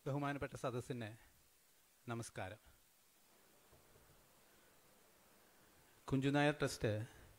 ബഹുമാനപ്പെട്ട സദസ്സിന് നമസ്കാരം കുഞ്ചുനായർ ട്രസ്റ്റ്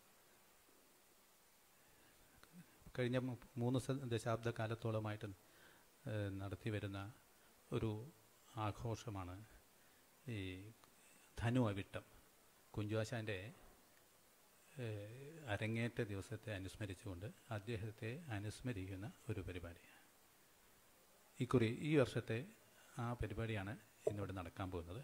കഴിഞ്ഞ മു- മൂന്ന് സ- ദശാബ്ദ കാലത്തോളമായിട്ട് ഏഹ്, നടത്തി വരുന്ന ഒരു ആഘോഷമാണ് ഈ ധനു അവിട്ടം കുഞ്ചുവാശാൻ്റെ ഏഹ്, അരങ്ങേറ്റ ദിവസത്തെ അനുസ്മരിച്ചുകൊണ്ട് അദ്ദേഹത്തെ അനുസ്മരിക്കുന്ന ഒരു പരിപാടി ഇക്കുറി ഈ വർഷത്തെ ആ പരിപാടിയാണ് ഇന്നിവിടെ നടക്കാൻ പോകുന്നത്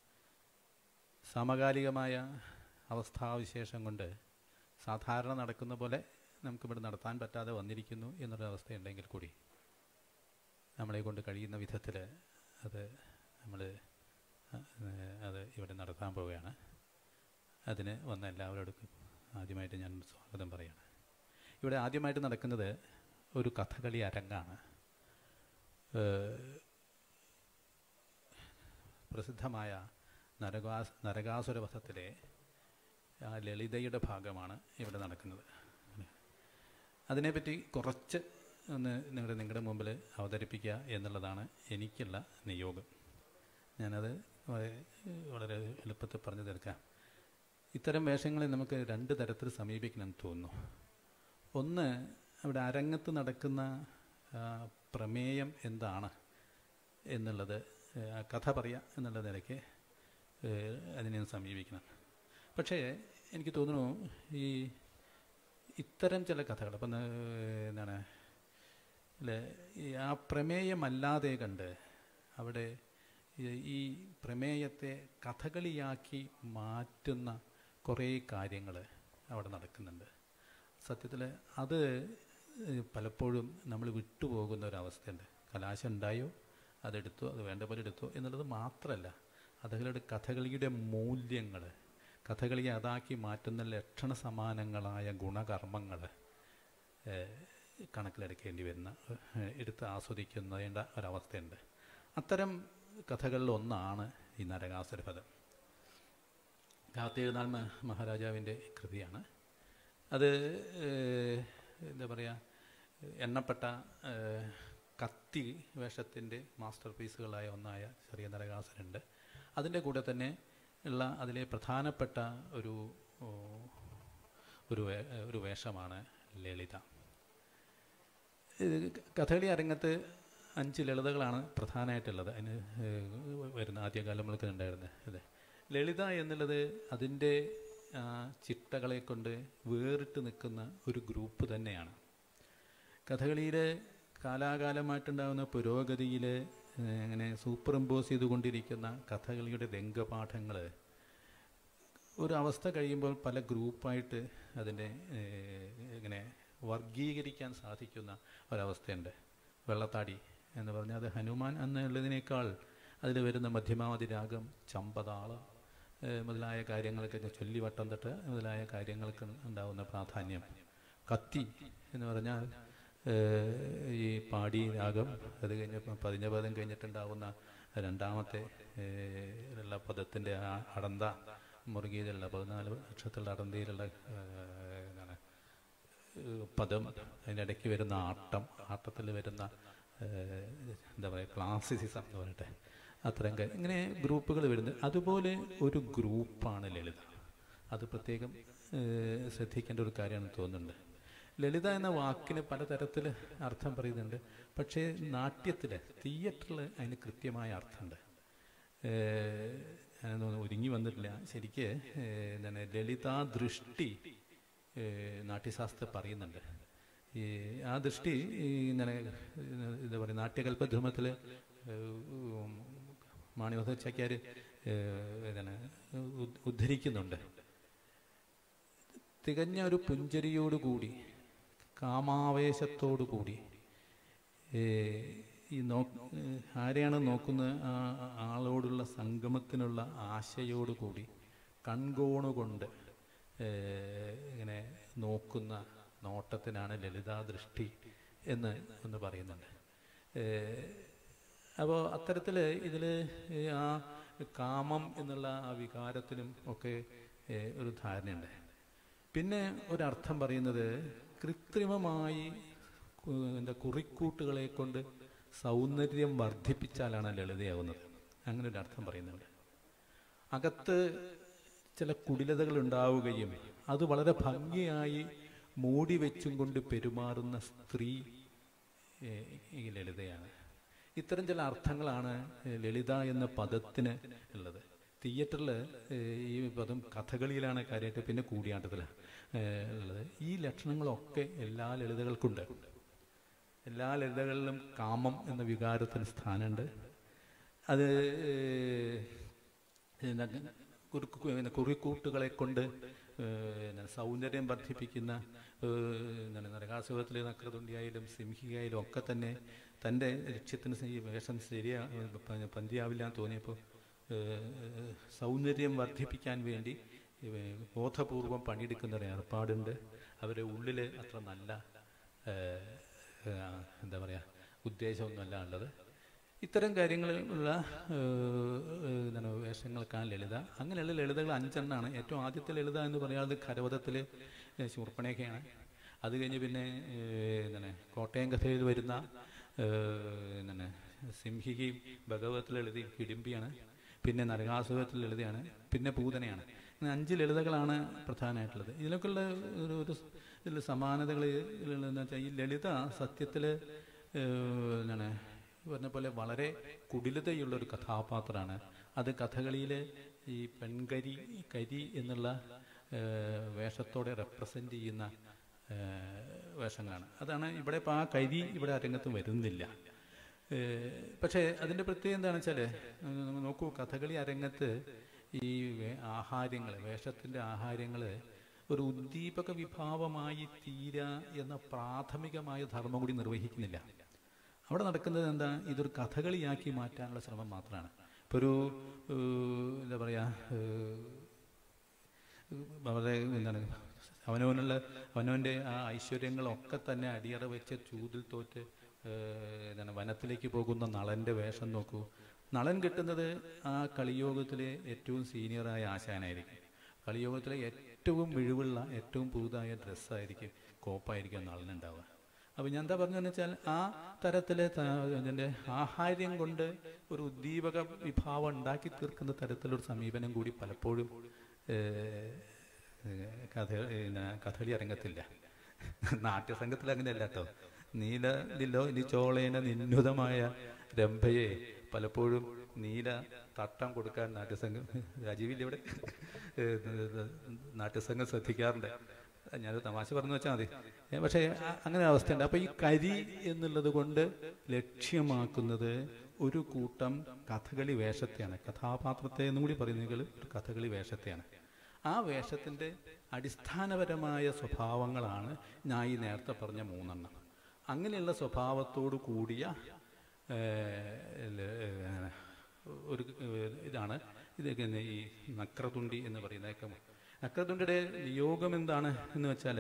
സമകാലികമായ അവസ്ഥാവിശേഷം കൊണ്ട് സാധാരണ നടക്കുന്ന പോലെ നമുക്കിവിടെ നടത്താൻ പറ്റാതെ വന്നിരിക്കുന്നു എന്നൊരവസ്ഥയുണ്ടെങ്കിൽ കൂടി നമ്മളെ കൊണ്ട് കഴിയുന്ന വിധത്തിൽ അത് നമ്മൾ അത് ഇവിടെ നടത്താൻ പോവുകയാണ് അതിന് വന്ന എല്ലാവരോടും ആദ്യമായിട്ട് ഞാൻ സ്വാഗതം പറയുകയാണ് ഇവിടെ ആദ്യമായിട്ട് നടക്കുന്നത് ഒരു കഥകളി അരങ്ങാണ് ഏഹ് പ്രസിദ്ധമായ നരകാസ് നരകാസുരവധത്തിലെ ആ ലളിതയുടെ ഭാഗമാണ് ഇവിടെ നടക്കുന്നത് അതിനെപ്പറ്റി കുറച്ച് ഒന്ന് നിങ്ങളുടെ നിങ്ങളുടെ മുമ്പിൽ അവതരിപ്പിക്കുക എന്നുള്ളതാണ് എനിക്കുള്ള നിയോഗം ഞാനത് വളരെ വളരെ എളുപ്പത്തിൽ പറഞ്ഞു തീർക്കാം ഇത്തരം വേഷങ്ങളെ നമുക്ക് രണ്ട് തരത്തിൽ സമീപിക്കണമെന്ന് തോന്നുന്നു ഒന്ന് അവിടെ അരങ്ങത്ത് നടക്കുന്ന ആ, പ്രമേയം എന്താണ് എന്നുള്ളത് ഏ, ആ കഥ പറയാം എന്നുള്ള നിലയ്ക്ക് ഏ, അതിനെ സമീപിക്കണം പക്ഷേ എനിക്ക് തോന്നുന്നു ഈ ഇത്തരം ചില കഥകൾ അപ്പം എന്താണ് അല്ലേ ഈ ആ പ്രമേയമല്ലാതെ കണ്ട് അവിടെ ഈ- ഈ പ്രമേയത്തെ കഥകളിയാക്കി മാറ്റുന്ന കുറേ കാര്യങ്ങൾ അവിടെ നടക്കുന്നുണ്ട് സത്യത്തിൽ അത് ഏഹ്, പലപ്പോഴും നമ്മൾ വിട്ടുപോകുന്ന ഒരവസ്ഥയുണ്ട് കലാശം ഉണ്ടായോ അതെടുത്തു അത് വേണ്ട പോലെ എടുത്തു എന്നുള്ളത് മാത്രമല്ല അതുകളുടെ കഥകളിയുടെ മൂല്യങ്ങൾ കഥകളിയെ അതാക്കി മാറ്റുന്ന ലക്ഷണ സമാനങ്ങളായ ഗുണകർമ്മങ്ങൾ കണക്കിലെടുക്കേണ്ടി വരുന്ന ഏഹ്, എടുത്ത് ആസ്വദിക്കുന്നതിൻ്റെ ഒരവസ്ഥയുണ്ട് അത്തരം കഥകളിൽ ഒന്നാണ് ഈ നരകാസുരപദം കാർത്തികനാൾ മ- മഹാരാജാവിൻ്റെ കൃതിയാണ് അത് ഏഹ്, എന്താ പറയുക എണ്ണപ്പെട്ട ഏഹ്, കത്തി വേഷത്തിൻ്റെ മാസ്റ്റർ പീസുകളായ ഒന്നായ ചെറിയ നരകാസുരുണ്ട് അതിൻ്റെ കൂടെ തന്നെ ഉള്ള അതിലെ പ്രധാനപ്പെട്ട ഒരു ഓ, ഒരു വേ- ഒരു വേഷമാണ് ലളിത ഇത് കഥകളി അരങ്ങത്ത് അഞ്ച് ലളിതകളാണ് പ്രധാനമായിട്ടുള്ളത് അതിന് ഏഹ്, വരുന്ന ആദ്യകാലം നമ്മൾക്ക് ഉണ്ടായിരുന്നത് അതെ ലളിത എന്നുള്ളത് അതിൻ്റെ ആ, ചിട്ടകളെ കൊണ്ട് വേറിട്ട് നിൽക്കുന്ന ഒരു ഗ്രൂപ്പ് തന്നെയാണ് കഥകളിയിൽ കാലാകാലമായിട്ടുണ്ടാകുന്ന പുരോഗതിയിൽ ഇങ്ങനെ സൂപ്പർ ഇമ്പോസ് ചെയ്തുകൊണ്ടിരിക്കുന്ന കഥകളിയുടെ രംഗപാഠങ്ങൾ ഒരു അവസ്ഥ കഴിയുമ്പോൾ പല ഗ്രൂപ്പായിട്ട് അതിനെ ഏഹ്, ഇങ്ങനെ വർഗീകരിക്കാൻ സാധിക്കുന്ന ഒരവസ്ഥയുണ്ട് വെള്ളത്താടി എന്ന് പറഞ്ഞാൽ അത് ഹനുമാൻ എന്നുള്ളതിനേക്കാൾ അതിൽ വരുന്ന മധ്യമാവധി രാഗം ചമ്പതാളം ഏഹ്, മുതലായ കാര്യങ്ങൾക്ക് ചൊല്ലിവട്ടം തട്ട് മുതലായ കാര്യങ്ങൾക്ക് ഉണ്ടാകുന്ന പ്രാധാന്യം കത്തി എന്ന് പറഞ്ഞാൽ ഏഹ്, ഈ പാടി രാഗം അത് കഴിഞ്ഞപ്പോൾ പതിഞ്ഞ പദം കഴിഞ്ഞിട്ടുണ്ടാകുന്ന രണ്ടാമത്തെ ഏഹ്, ഉള്ള പദത്തിൻ്റെ ആ അടന്ത മുറുകിയതുള്ള പതിനാല് അക്ഷരത്തിലുള്ള അടന്തയിലുള്ള ഏഹ്, എന്താണ് ഏഹ്, പദം അതിനിടയ്ക്ക് വരുന്ന ആട്ടം ആട്ടത്തിൽ വരുന്ന ഏഹ്, എന്താ പറയുക ക്ലാസിസിസം എന്ന് പറയട്ടെ അത്തരം കാര്യം ഇങ്ങനെ ഗ്രൂപ്പുകൾ വരുന്നത് അതുപോലെ ഒരു ഗ്രൂപ്പാണ് ലളിത അത് പ്രത്യേകം ഏഹ്, ശ്രദ്ധിക്കേണ്ട ഒരു കാര്യമാണെന്ന് തോന്നുന്നുണ്ട് ലളിത എന്ന വാക്കിന് പലതരത്തിൽ അർത്ഥം പറയുന്നുണ്ട് പക്ഷേ നാട്യത്തിൽ തിയേറ്ററിൽ അതിന് കൃത്യമായ അർത്ഥമുണ്ട് ഏഹ്, ഞാനൊന്നും ഒരുങ്ങി വന്നിട്ടില്ല ശരിക്ക് ഏഹ്, എന്താണ് ലളിതാ ദൃഷ്ടി ഏഹ്, നാട്യശാസ്ത്രം പറയുന്നുണ്ട് ഈ ആ ദൃഷ്ടി ഈ എന്താണ് എന്താ പറയുക നാട്യകൽപ്പധർമ്മത്തിൽ മാണിവധച്ചാക്യാർ എന്താണ് ഉദ്- ഉദ്ധരിക്കുന്നുണ്ട് തികഞ്ഞ ഒരു പുഞ്ചരിയോടുകൂടി കാമാവേശത്തോടു കൂടി ഏ, ഈ നോ ഏ, ആരെയാണ് നോക്കുന്നത് ആ ആ ആളോടുള്ള സംഗമത്തിനുള്ള ആശയോടുകൂടി കൺകോണുകൊണ്ട് ഏ, ഇങ്ങനെ നോക്കുന്ന നോട്ടത്തിനാണ് ലളിതാദൃഷ്ടി എന്ന് ഒന്ന് പറയുന്നുണ്ട് അപ്പോൾ അത്തരത്തിൽ ഇതിൽ ആ കാമം എന്നുള്ള ആ വികാരത്തിനും ഒക്കെ ഏ, ഒരു ധാരണയുണ്ട് പിന്നെ ഒരർത്ഥം പറയുന്നത് കൃത്രിമമായി കു- എന്താ കുറിക്കൂട്ടുകളെ കൊണ്ട് സൗന്ദര്യം വർദ്ധിപ്പിച്ചാലാണ് ലളിതയാവുന്നത് അങ്ങനെ ഒരു അർത്ഥം പറയുന്നുണ്ട് അകത്ത് ചില കുടിലതകൾ ഉണ്ടാവുകയും അത് വളരെ ഭംഗിയായി മൂടി വെച്ചും കൊണ്ട് പെരുമാറുന്ന സ്ത്രീ ഏഹ്, ഈ ലളിതയാണ് ഇത്തരം ചില അർത്ഥങ്ങളാണ് ഏഹ്, ലളിത എന്ന പദത്തിന് ഉള്ളത് തിയേറ്ററിൽ ഈ പദം കഥകളിയിലാണ് കാര്യമായിട്ട് പിന്നെ കൂടിയാട്ടത്തിലാണ് ഏഹ്, ഉള്ളത് ഈ ലക്ഷണങ്ങളൊക്കെ എല്ലാ ലളിതകൾക്കുണ്ട് എല്ലാ ലളിതകളിലും കാമം എന്ന വികാരത്തിന് സ്ഥാനമുണ്ട് അത് പിന്നെ കുറുക്കു പിന്നെ കുറിക്കൂട്ടുകളെ കൊണ്ട് ഏഹ്, പിന്നെ സൗന്ദര്യം വർദ്ധിപ്പിക്കുന്ന ഏഹ്, എന്താണ് നരകാസുഖത്തിലെ നക്രതുണ്ടിയായാലും സിംഹിയായാലും ഒക്കെ തന്നെ തൻ്റെ ലക്ഷ്യത്തിന് ഈ വേഷം ശരിയാ പ- പന്തിയാവില്ല എന്ന് തോന്നിയപ്പോൾ ഏഹ്, സൗന്ദര്യം വർദ്ധിപ്പിക്കാൻ വേണ്ടി ഏഹ്, ബോധപൂർവം പണിയെടുക്കുന്ന ഒരു ഏർപ്പാടുണ്ട് അവരുടെ ഉള്ളിൽ അത്ര നല്ല ഏഹ്, ഏഹ്, എന്താ പറയുക ഉദ്ദേശമൊന്നുമല്ല ഉള്ളത് ഇത്തരം കാര്യങ്ങളുള്ള എന്താണ് വേഷങ്ങൾക്കാണ് ലളിത അങ്ങനെയുള്ള ലളിതകൾ അഞ്ചെണ്ണാണ് ഏറ്റവും ആദ്യത്തെ ലളിത എന്ന് പറയുന്നത് കരവതത്തിൽ ശൂർപ്പണയൊക്കെയാണ് അത് കഴിഞ്ഞ് പിന്നെ ഏഹ്, എന്താണ് കോട്ടയം കഥയിൽ വരുന്ന ഏഹ്, എന്താണ് സിംഹികയും ഭഗവത്തിൽ ലളിതയും ഹിഡിമ്പിയാണ് പിന്നെ നരകാസുഖത്തിൽ ലളിതയാണ് പിന്നെ പൂതനയാണ് ഇങ്ങനെ അഞ്ച് ലളിതകളാണ് പ്രധാനമായിട്ടുള്ളത് ഇതിലൊക്കെയുള്ള ഒരു ഒരു ഇതിൽ സമാനതകൾ എന്ന് വെച്ചാൽ ഈ ലളിത സത്യത്തിൽ എന്താണ് പറഞ്ഞ പോലെ വളരെ കുടിലതയുള്ള ഒരു കഥാപാത്രമാണ് അത് കഥകളിയിലെ ഈ പെൺകരി കരി എന്നുള്ള ഏഹ്, വേഷത്തോടെ റെപ്രസെൻ്റ് ചെയ്യുന്ന ഏഹ്, വേഷങ്ങളാണ് അതാണ് ഇവിടെ ഇപ്പോൾ ആ കരി ഇവിടെ അരങ്ങത്ത് വരുന്നില്ല ഏഹ്, പക്ഷേ അതിൻ്റെ പ്രത്യേകത എന്താണെന്ന് വെച്ചാൽ നോക്കൂ കഥകളി അരങ്ങത്ത് ഈ ആഹാര്യങ്ങൾ വേഷത്തിൻ്റെ ആഹാര്യങ്ങൾ ഒരു ഉദ്ദീപക വിഭാവമായി തീരുക എന്ന പ്രാഥമികമായ ധർമ്മം കൂടി നിർവഹിക്കുന്നില്ല അവിടെ നടക്കുന്നത് എന്താ ഇതൊരു കഥകളിയാക്കി മാറ്റാനുള്ള ശ്രമം മാത്രമാണ് ഇപ്പോൾ ഒരു ഏഹ്, എന്താ പറയുക വളരെ എന്താണ് അവനവനുള്ള അവനവൻ്റെ ആ ഐശ്വര്യങ്ങളൊക്കെ തന്നെ അടിയറ വെച്ച് ചൂതിൽ തോറ്റ് ഏഹ്, എന്താണ് വനത്തിലേക്ക് പോകുന്ന നളൻ്റെ വേഷം നോക്കൂ നളൻ കിട്ടുന്നത് ആ കളിയോഗത്തിലെ ഏറ്റവും സീനിയറായ ആശാനായിരിക്കും കളിയോഗത്തിലെ ഏറ്റവും മിഴിവുള്ള ഏറ്റവും പുതുതായ ഡ്രസ്സായിരിക്കും കോപ്പായിരിക്കും നളനുണ്ടാവുക അപ്പോൾ ഞാൻ എന്താ പറഞ്ഞതെന്ന് വെച്ചാൽ ആ തരത്തിലെ അതിൻ്റെ ആഹാര്യം കൊണ്ട് ഒരു ഉദ്ദീപക വിഭാവം ഉണ്ടാക്കി തീർക്കുന്ന തരത്തിലൊരു സമീപനം കൂടി പലപ്പോഴും ഏഹ്, ഏഹ്, കഥ പിന്നെ കഥകളി അരങ്ങത്തില്ല നാട്യസംഘത്തിൽ അങ്ങനെയല്ല കേട്ടോ നീല ലില്ലോ ഇനി ചോളേന നിന്നുതമായ രംഭയെ പലപ്പോഴും നീല തട്ടം കൊടുക്കാൻ നാട്യസംഘം രാജീവില്ല ഇവിടെ ഏഹ്, നാട്യസംഘം ശ്രദ്ധിക്കാറുണ്ട് ഞാനൊരു തമാശ പറഞ്ഞു വെച്ചാൽ മതി ഏ, പക്ഷേ അ- അങ്ങനെ ഒരു അവസ്ഥയുണ്ട് അപ്പൊ ഈ കരി എന്നുള്ളത് കൊണ്ട് ലക്ഷ്യമാക്കുന്നത് ഒരു കൂട്ടം കഥകളി വേഷത്തെയാണ് കഥാപാത്രത്തെ എന്നും കൂടി പറയുന്നെങ്കിൽ ഒരു കഥകളി വേഷത്തെയാണ് ആ വേഷത്തിന്റെ അടിസ്ഥാനപരമായ സ്വഭാവങ്ങളാണ് ഞാൻ ഈ നേരത്തെ പറഞ്ഞ മൂന്നെണ്ണം അങ്ങനെയുള്ള സ്വഭാവത്തോടു കൂടിയ ഏ, ല- ഏ, ഒരു ഏ, ഇതാണ് ഇതൊക്കെ ഈ നക്രതുണ്ടി എന്ന് പറയുന്നതൊക്കെ നക്രതുണ്ടിയുടെ നിയോഗം എന്താണ് എന്ന് വെച്ചാൽ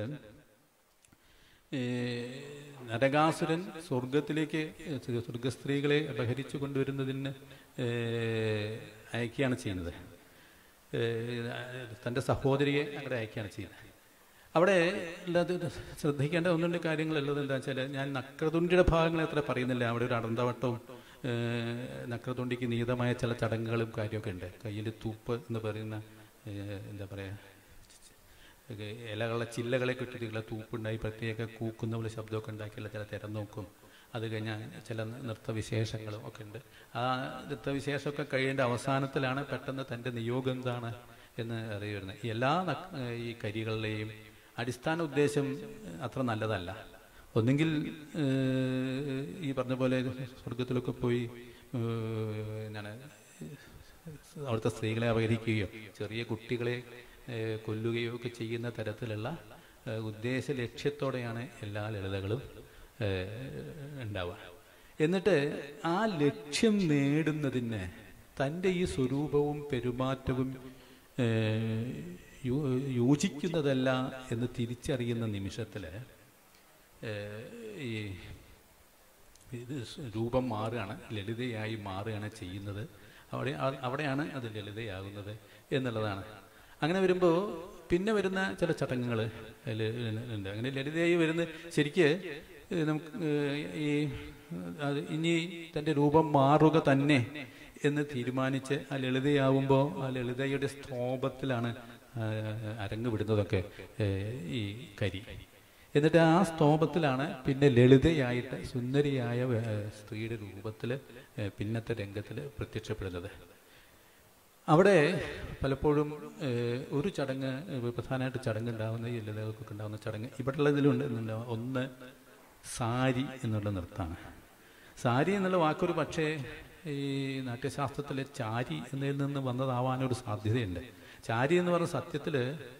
നരകാസുരൻ സ്വർഗത്തിലേക്ക് ഏ, സ്വർഗസ്ത്രീകളെ അപഹരിച്ചു കൊണ്ടുവരുന്നതിന് ഏ, അയക്കുകയാണ് ചെയ്യുന്നത് ഏ, തൻ്റെ സഹോദരിയെ അവിടെ അയക്കുകയാണ് ചെയ്യുന്നത് അവിടെ ഉള്ളത് ശ്രദ്ധിക്കേണ്ട ഒന്ന് രണ്ട് കാര്യങ്ങളുള്ളത് എന്താ വെച്ചാൽ ഞാൻ നക്രതുണ്ടിയുടെ ഭാഗങ്ങൾ എത്ര പറയുന്നില്ല അവിടെ ഒരു അടന്തവട്ടവും ഏ, നക്രതുണ്ടിക്ക് നീതമായ ചില ചടങ്ങുകളും കാര്യമൊക്കെ ഉണ്ട് കയ്യിൽ തൂപ്പ് എന്ന് പറയുന്ന ഏ, എന്താ പറയുക ഒക്കെ ഇലകളെ ചില്ലകളെ കിട്ടിയിട്ടുള്ള തൂപ്പുണ്ടായി പ്രത്യേക കൂക്കുന്ന പോലെ ശബ്ദമൊക്കെ ഉണ്ടാക്കിയുള്ള ചില തിരം നോക്കും അത് കഴിഞ്ഞാൽ ചില നൃത്തവിശേഷങ്ങളും ഒക്കെ ഉണ്ട് ആ നൃത്തവിശേഷമൊക്കെ കഴിയേണ്ട അവസാനത്തിലാണ് പെട്ടെന്ന് തൻ്റെ നിയോഗം എന്താണ് എന്ന് അറിയുന്നത് എല്ലാ നക്- ഈ കരികളുടെയും അടിസ്ഥാന ഉദ്ദേശം അത്ര നല്ലതല്ല ഒന്നെങ്കിൽ ഏഹ്, ഈ പറഞ്ഞ പോലെ സ്വർഗത്തിലൊക്കെ പോയി ഏഹ്, എന്താണ് അവിടുത്തെ സ്ത്രീകളെ അപഹരിക്കുകയോ ചെറിയ കുട്ടികളെ ഏഹ്, കൊല്ലുകയോ ഒക്കെ ചെയ്യുന്ന തരത്തിലുള്ള ഏഹ്, ഉദ്ദേശ ലക്ഷ്യത്തോടെയാണ് എല്ലാ ലളിതകളും ഏഹ്, ഉണ്ടാവുക എന്നിട്ട് ആ ലക്ഷ്യം നേടുന്നതിന് തൻ്റെ ഈ സ്വരൂപവും പെരുമാറ്റവും ഏഹ്, യോ- യോജിക്കുന്നതല്ല എന്ന് തിരിച്ചറിയുന്ന നിമിഷത്തിൽ ഈ ഇത് സ് രൂപം മാറുകയാണ് ലളിതയായി മാറുകയാണ് ചെയ്യുന്നത് അവിടെ ആ- അവിടെയാണ് അത് ലളിതയാകുന്നത് എന്നുള്ളതാണ് അങ്ങനെ വരുമ്പോൾ പിന്നെ വരുന്ന ചില ചടങ്ങുകൾ ഉണ്ട് അങ്ങനെ ലളിതയായി വരുന്ന ശരിക്ക് ഏഹ് നമുക്ക് ഏഹ് ഈ അത് ഇനി തന്റെ രൂപം മാറുക തന്നെ എന്ന് തീരുമാനിച്ച് ആ ലളിതയാവുമ്പോൾ ആ ലളിതയുടെ സ്തോപത്തിലാണ് ആ, അരങ്ങ് വിടുന്നതൊക്കെ ഏ, ഈ കരി എന്നിട്ട് ആ സ്തോപത്തിലാണ് പിന്നെ ലളിതയായിട്ട് സുന്ദരിയായ ഏ, സ്ത്രീയുടെ രൂപത്തിൽ പിന്നത്തെ രംഗത്തിൽ പ്രത്യക്ഷപ്പെടുന്നത് അവിടെ പലപ്പോഴും ഏഹ്, ഒരു ചടങ്ങ് ഏഹ്, പ്രധാനമായിട്ട് ചടങ്ങ് ഉണ്ടാകുന്ന ഈ ലളിതകൾക്കൊക്കെ ഉണ്ടാകുന്ന ചടങ്ങ് ഇവിടെ ഇതിലുണ്ട് എന്നുണ്ടാവും. ഒന്ന് സാരി എന്നുള്ള നൃത്തമാണ് സാരി എന്നുള്ള വാക്കൊരു പക്ഷേ ഈ നാട്യശാസ്ത്രത്തിലെ ചാരി എന്നതിൽ നിന്ന് വന്നതാവാനൊരു സാധ്യതയുണ്ട് ചാരി എന്ന് പറഞ്ഞ സത്യത്തിൽ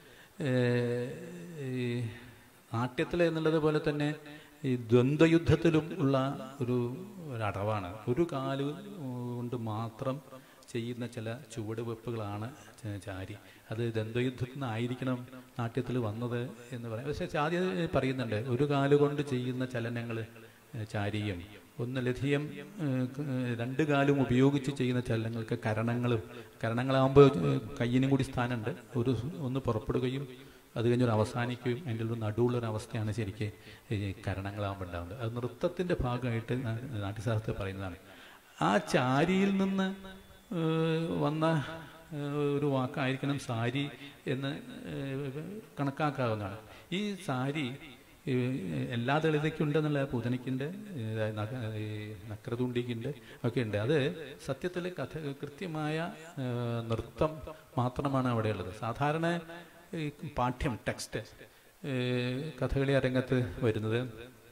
ഈ നാട്യത്തിൽ എന്നുള്ളത് പോലെ തന്നെ ഈ ദ്വന്ദ്വയുദ്ധത്തിലും ഉള്ള ഒരു ഒരു അടവാണ് ഒരു കാല് കൊണ്ട് മാത്രം ചെയ്യുന്ന ചില ചുവടുവെപ്പുകളാണ് ച- ചാരി അത് ദ്വന്ദ്വയുദ്ധത്തിൽ നിന്നായിരിക്കണം നാട്യത്തിൽ വന്നത് എന്ന് പറയാം പക്ഷേ ചാരി പറയുന്നുണ്ട് ഒരു കാലുകൊണ്ട് ചെയ്യുന്ന ചലനങ്ങൾ ചാരിയും ഒന്ന് ലധികം ഏഹ്, ക- ഏഹ്, രണ്ട് കാലും ഉപയോഗിച്ച് ചെയ്യുന്ന ചലനങ്ങൾക്ക് കരണങ്ങളും കരണങ്ങളാകുമ്പോൾ ഏഹ്, കയ്യിനും കൂടി സ്ഥാനമുണ്ട് ഒരു സ് ഒന്ന് പുറപ്പെടുകയും അത് കഴിഞ്ഞൊരു അവസാനിക്കുകയും അതിൻ്റെ ഒരു നടുവുള്ളൊരു അവസ്ഥയാണ് ശരിക്കും ഈ കരണങ്ങളാകുമ്പോൾ ഉണ്ടാകുന്നത് അത് നൃത്തത്തിൻ്റെ ഭാഗമായിട്ട് നാ- നാട്യശാസ്ത്രത്തിൽ പറയുന്നതാണ് ആ ചാരിയിൽ നിന്ന് ഏഹ്, വന്ന ഏഹ്, ഒരു വാക്കായിരിക്കണം സാരി എന്ന് ഏഹ്, കണക്കാക്കാവുന്നതാണ് ഈ സാരി ഏഹ്, എല്ലാ ദളിതയ്ക്കുണ്ടെന്നുള്ള പൂതനയ്ക്കുണ്ട് ഏഹ്, നഖ- ഈ നക്രതുണ്ടിക്കുണ്ട് ഒക്കെ ഉണ്ട് അത് സത്യത്തിൽ കഥ കൃത്യമായ ഏഹ്, നൃത്തം മാത്രമാണ് അവിടെയുള്ളത് സാധാരണ ഈ പാഠ്യം ടെക്സ്റ്റ് ഏഹ്, കഥകളി അരങ്ങത്ത് വരുന്നത്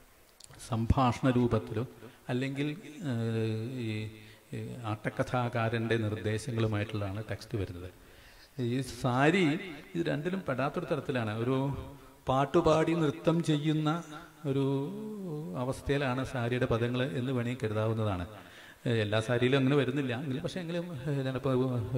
സംഭാഷണ രൂപത്തിലോ അല്ലെങ്കിൽ ഏഹ്, ഈ ഈ ആട്ടക്കഥാകാരൻ്റെ നിർദ്ദേശങ്ങളുമായിട്ടുള്ളതാണ് ടെക്സ്റ്റ് വരുന്നത് ഈ സാരി ഇത് രണ്ടിലും പെടാത്തൊരു തരത്തിലാണ് ഒരു പാട്ടുപാടി നൃത്തം ചെയ്യുന്ന ഒരു അവസ്ഥയിലാണ് സാരിയുടെ പദങ്ങൾ എന്ന് വേണമെങ്കിൽ കരുതാവുന്നതാണ് ഏഹ് എല്ലാ സാരിയിലും അങ്ങനെ വരുന്നില്ല എങ്കിലും പക്ഷേ എങ്കിലും ഏഹ് ഞാനിപ്പോൾ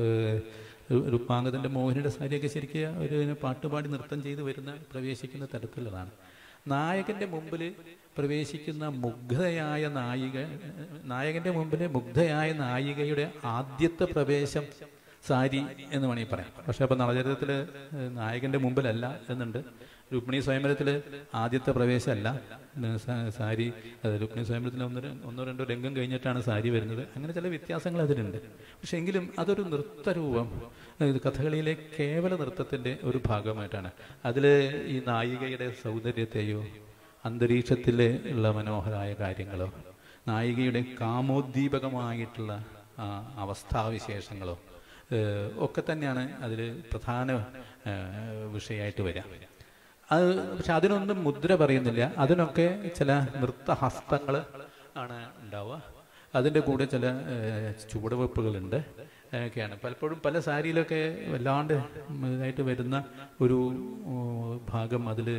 രുക്മാംഗത്തിൻ്റെ മോഹിനിയുടെ സാരിയൊക്കെ ശരിക്കും ഒരു ഇങ്ങനെ പാട്ടുപാടി നൃത്തം ചെയ്ത് വരുന്ന പ്രവേശിക്കുന്ന തരത്തിലുള്ളതാണ് നായകന്റെ മുമ്പിൽ പ്രവേശിക്കുന്ന മുഗ്ധയായ നായിക നായകന്റെ മുമ്പിൽ മുഗ്ധയായ നായികയുടെ ആദ്യത്തെ പ്രവേശം സാരി എന്ന് വേണമെങ്കിൽ പറയാം പക്ഷെ അപ്പൊ നളചരിതത്തില് നായകന്റെ മുമ്പിലല്ല എന്നുണ്ട് രുക്മിണി സ്വയംവരത്തില് ആദ്യത്തെ പ്രവേശമല്ല ഏ, സാ- സാരി അത് രുക്മിണി സ്വയംവരത്തിൽ ഒന്ന് ര- ഒന്നോ രണ്ടോ രംഗം കഴിഞ്ഞിട്ടാണ് സാരി വരുന്നത് അങ്ങനെ ചില വ്യത്യാസങ്ങൾ അതിലുണ്ട് പക്ഷെ എങ്കിലും അതൊരു നൃത്തരൂപം ഇത് കഥകളിയിലെ കേവല നൃത്തത്തിന്റെ ഒരു ഭാഗമായിട്ടാണ് അതില് ഈ നായികയുടെ സൗന്ദര്യത്തെയോ അന്തരീക്ഷത്തിലെ ഉള്ള മനോഹരമായ കാര്യങ്ങളോ നായികയുടെ കാമോദ്ദീപകമായിട്ടുള്ള ആ, അവസ്ഥാവിശേഷങ്ങളോ ഏഹ്, ഒക്കെ തന്നെയാണ് അതിൽ പ്രധാന ഏഹ്, വിഷയമായിട്ട് വരിക അത് പക്ഷെ അതിനൊന്നും മുദ്ര പറയുന്നില്ല അതിനൊക്കെ ചില നൃത്തഹസ്തങ്ങൾ ആണ് ഉണ്ടാവുക അതിൻ്റെ കൂടെ ചില ഏഹ്, ചുവടുവെപ്പുകളുണ്ട് ഒക്കെയാണ് പലപ്പോഴും പല സാരിയിലൊക്കെ വല്ലാണ്ട് ഇതായിട്ട് വരുന്ന ഒരു ഉം, ഭാഗം അതിൽ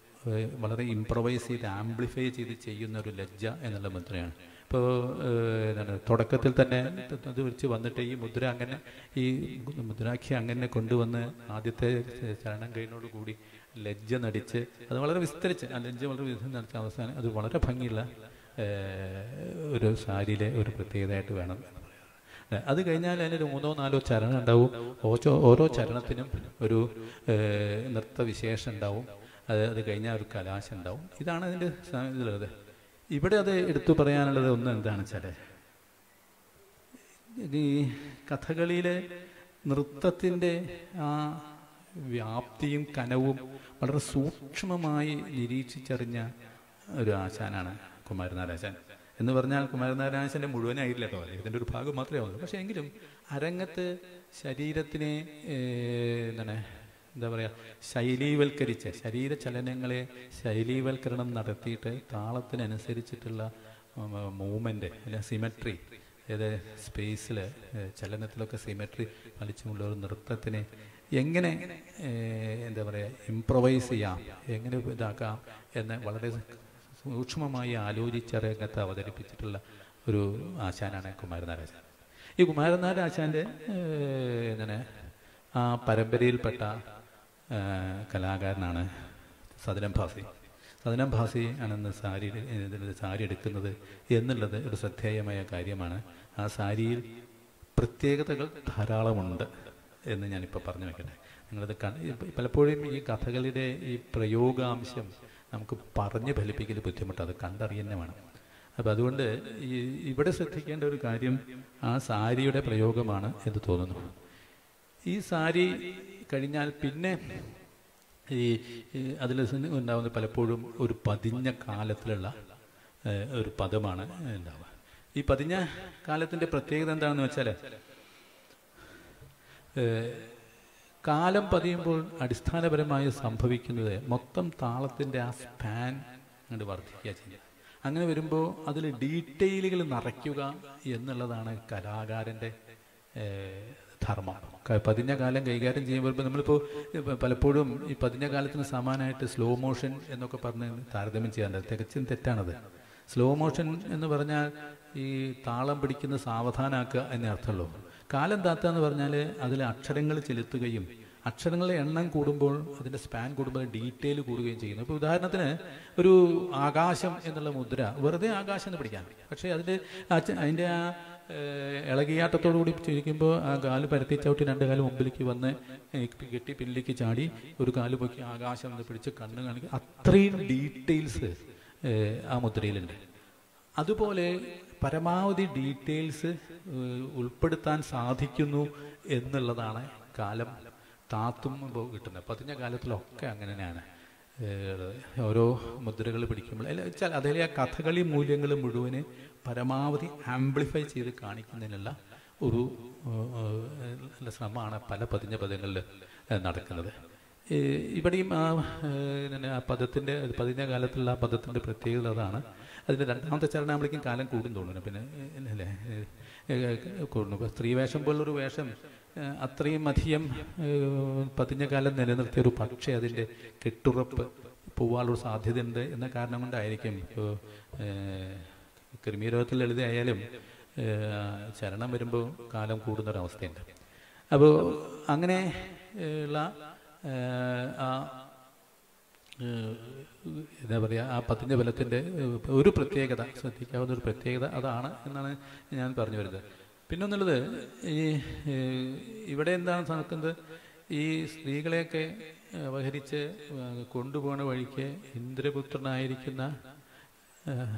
വളരെ ഇംപ്രവൈസ് ചെയ്ത് ആംപ്ലിഫൈ ചെയ്ത് ചെയ്യുന്ന ഒരു ലജ്ജ എന്നുള്ള മുദ്രയാണ് ഇപ്പോൾ എന്താണ് തുടക്കത്തിൽ തന്നെ അത് വെച്ച് വന്നിട്ട് ഈ മുദ്ര അങ്ങനെ ഈ മുദ്രാഖ്യ അങ്ങനെ കൊണ്ടുവന്ന് ആദ്യത്തെ ചരണം കഴിഞ്ഞോട് കൂടി ലജ്ജ നടിച്ച് അത് വളരെ വിസ്തരിച്ച് ആ ലജ്ജ വളരെ വിധം നടിച്ച അവസാനം അത് വളരെ ഭംഗിയുള്ള ഏഹ്, ഒരു സാരിയിലെ ഒരു പ്രത്യേകതയായിട്ട് വേണം എന്ന് പറയാറ്. അത് കഴിഞ്ഞാൽ അതിനൊരു മൂന്നോ നാലോ ചരണം ഉണ്ടാവും ഓരോ ഓരോ ചരണത്തിനും ഒരു ഏഹ്, നൃത്തവിശേഷം ഉണ്ടാവും അത് അത് കഴിഞ്ഞാൽ ഒരു കലാശം ഉണ്ടാവും ഇതാണ് അതിൻ്റെ സ- ഇതിലുള്ളത് ഇവിടെ അത് എടുത്തു പറയാനുള്ളത് ഒന്ന് എന്താണ് വെച്ചാൽ ഈ കഥകളിയിലെ നൃത്തത്തിൻ്റെ ആ വ്യാപ്തിയും കനവും വളരെ സൂക്ഷ്മമായി നിരീക്ഷിച്ചറിഞ്ഞ ഒരു ആശാനാണ് കുമാരനാരാശാൻ എന്ന് പറഞ്ഞാൽ കുമാരനാരാശന്റെ മുഴുവനായില്ല കേട്ടോ ഇതിൻ്റെ ഒരു ഭാഗം മാത്രമേ ഉള്ളൂ പക്ഷേ എങ്കിലും അരങ്ങത്ത് ശരീരത്തിനെ ഏഹ്, എന്താണ് എന്താ പറയുക ശൈലീവൽക്കരിച്ച് ശരീരചലനങ്ങളെ ശൈലീവൽക്കരണം നടത്തിയിട്ട് താളത്തിനനുസരിച്ചിട്ടുള്ള മൂവ്മെൻറ്റ് അല്ല സിമെട്രി ഏത് സ്പേസിൽ ചലനത്തിലൊക്കെ സിമെട്രി പാലിച്ചുമുള്ള ഒരു നൃത്തത്തിനെ എങ്ങനെ ഏഹ്, എന്താ പറയുക ഇംപ്രവൈസ് ചെയ്യാം എങ്ങനെ ഇതാക്കാം എന്ന് വളരെ സൂക്ഷ്മമായി ആലോചിച്ച രംഗത്ത് അവതരിപ്പിച്ചിട്ടുള്ള ഒരു ആശാനാണ് കുമാരനാരാശാൻ ഈ കുമാരനാരാശാൻ്റെ ഏഹ്, എന്താണ് ആ പരമ്പരയിൽപ്പെട്ട ആ, കലാകാരനാണ് സദനം ഭാസി സദനം ഭാസി ആണെന്ന് സാരി ഇതിൽ സാരി എടുക്കുന്നത് എന്നുള്ളത് ഒരു ശ്രദ്ധേയമായ കാര്യമാണ് ആ സാരിയിൽ പ്രത്യേകതകൾ ധാരാളമുണ്ട് എന്ന് ഞാനിപ്പോൾ പറഞ്ഞു വെക്കട്ടെ നിങ്ങളത് ക- ഇപ്പ- പലപ്പോഴും ഈ കഥകളുടെ ഈ പ്രയോഗാംശം നമുക്ക് പറഞ്ഞ് ഫലിപ്പിക്കൽ ബുദ്ധിമുട്ട് അത് കണ്ടറിയുന്ന വേണം അപ്പം അതുകൊണ്ട് ഈ ഇവിടെ ശ്രദ്ധിക്കേണ്ട ഒരു കാര്യം ആ സാരിയുടെ പ്രയോഗമാണ് എന്ന് തോന്നുന്നു ഈ സാരി കഴിഞ്ഞാൽ പിന്നെ ഈ അതിൽ ഉണ്ടാകുന്ന പലപ്പോഴും ഒരു പതിഞ്ഞ കാലത്തിലുള്ള ഏഹ്, ഒരു പദമാണ് ഉണ്ടാവുക ഈ പതിഞ്ഞ കാലത്തിന്റെ പ്രത്യേകത എന്താണെന്ന് വെച്ചാൽ ഏഹ്, കാലം പതിയുമ്പോൾ അടിസ്ഥാനപരമായി സംഭവിക്കുന്നത് മൊത്തം താളത്തിന്റെ ആ സ്പാൻ അങ്ങോട്ട് വർദ്ധിക്കുക ചെയ്യുക അങ്ങനെ വരുമ്പോൾ അതിൽ ഡീറ്റെയിലുകൾ നിറയ്ക്കുക എന്നുള്ളതാണ് കലാകാരന്റെ ഏഹ്, ധർമ്മം ക- പതിഞ്ഞ കാലം കൈകാര്യം ചെയ്യുമ്പോൾ ഇപ്പം നമ്മളിപ്പോൾ ഇപ്പം പലപ്പോഴും ഈ പതിഞ്ഞ കാലത്തിന് സമാനമായിട്ട് സ്ലോ മോഷൻ എന്നൊക്കെ പറഞ്ഞ് താരതമ്യം ചെയ്യാറുണ്ട് തികച്ചും തെറ്റാണത് സ്ലോ മോഷൻ എന്ന് പറഞ്ഞാൽ ഈ താളം പിടിക്കുന്ന സാവധാനാക്കുക എന്നേ അർത്ഥമുള്ളൂ കാലം താത്ത എന്ന് പറഞ്ഞാൽ അതിൽ അക്ഷരങ്ങൾ ചെലുത്തുകയും അക്ഷരങ്ങളുടെ എണ്ണം കൂടുമ്പോൾ അതിന്റെ സ്പാൻ കൂടുമ്പോൾ ഡീറ്റെയിൽ കൂടുകയും ചെയ്യുന്നു ഇപ്പോൾ ഉദാഹരണത്തിന് ഒരു ആകാശം എന്നുള്ള മുദ്ര വെറുതെ ആകാശം എന്ന് പിടിക്കാം പക്ഷേ അതിന്റെ ആ ച- അതിന്റെ ആ ഏഹ്, ഇളകിയാട്ടത്തോടു കൂടി ചിരിക്കുമ്പോൾ ആ കാല് പരത്തി ചവിട്ടി രണ്ട് കാല് മുമ്പിലേക്ക് വന്ന് ഏഹ്, കെട്ടി പിന്നിലേക്ക് ചാടി ഒരു കാല് പൊക്കി ആകാശം എന്ന് പിടിച്ച് കണ്ണ് കാണിക്കുക അത്രയും ഡീറ്റെയിൽസ് ആ മുദ്രയിലുണ്ട് അതുപോലെ പരമാവധി ഡീറ്റെയിൽസ് ഉൾപ്പെടുത്താൻ സാധിക്കുന്നു എന്നുള്ളതാണ് കാലം താത്തുമ്പോൾ കിട്ടുന്നത് പതിഞ്ഞ കാലത്തിലൊക്കെ അങ്ങനെ തന്നെയാണ് ഏഹ് ഓരോ മുദ്രകൾ പിടിക്കുമ്പോൾ അല്ല വെച്ചാൽ അതിലെ ആ കഥകളി മൂല്യങ്ങൾ മുഴുവന് പരമാവധി ആംപ്ലിഫൈ ചെയ്ത് കാണിക്കുന്നതിനുള്ള ഒരു ഏഹ്, ഉള്ള ശ്രമമാണ് പല പതിഞ്ഞ പദങ്ങളിൽ ഏഹ്, നടക്കുന്നത് ഏഹ് ഇവിടെയും ആ ഏഹ്, പിന്നെ ആ പദത്തിന്റെ പതിഞ്ഞ കാലത്തുള്ള ആ പദത്തിന്റെ പ്രത്യേകത അതാണ് അതിന്റെ രണ്ടാമത്തെ ചരണമാകുമ്പോഴേക്കും കാലം കൂടും തോന്നുന്നു പിന്നെ ഏഹ്, അല്ലേ ഏഹ്, ഏഹ്, കൂടുന്നു ഇപ്പൊ സ്ത്രീവേഷം പോലുള്ളൊരു വേഷം ഏഹ്, അത്രയും അധികം ഏഹ്, പതിഞ്ഞ കാലം നിലനിർത്തിയ ഒരു പക്ഷേ അതിന്റെ കെട്ടുറപ്പ് പോവാനുള്ള സാധ്യതയുണ്ട് എന്ന കാരണം കൊണ്ടായിരിക്കും ഇപ്പോൾ കൃമിരോഗത്തിൽ ലളിതയായാലും ഏഹ്, ചരണം വരുമ്പോൾ കാലം കൂടുന്നൊരവസ്ഥയുണ്ട് അപ്പോൾ അങ്ങനെ ഏഹ്, ഉള്ള ഏഹ്, ആ ഏഹ്, എന്താ പറയുക ആ പതിഞ്ഞ ബലത്തിൻ്റെ ഒരു പ്രത്യേകത ശ്രദ്ധിക്കാവുന്ന ഒരു പ്രത്യേകത അതാണ് എന്നാണ് ഞാൻ പറഞ്ഞു വരുന്നത് പിന്നൊന്നുള്ളത് ഈ ഏഹ്, ഇവിടെ എന്താണ് നടക്കുന്നത് ഈ സ്ത്രീകളെയൊക്കെ അപഹരിച്ച് ഏഹ്, കൊണ്ടുപോകുന്ന വഴിക്ക് ഇന്ദ്രപുത്രനായിരിക്കുന്ന ഏഹ്,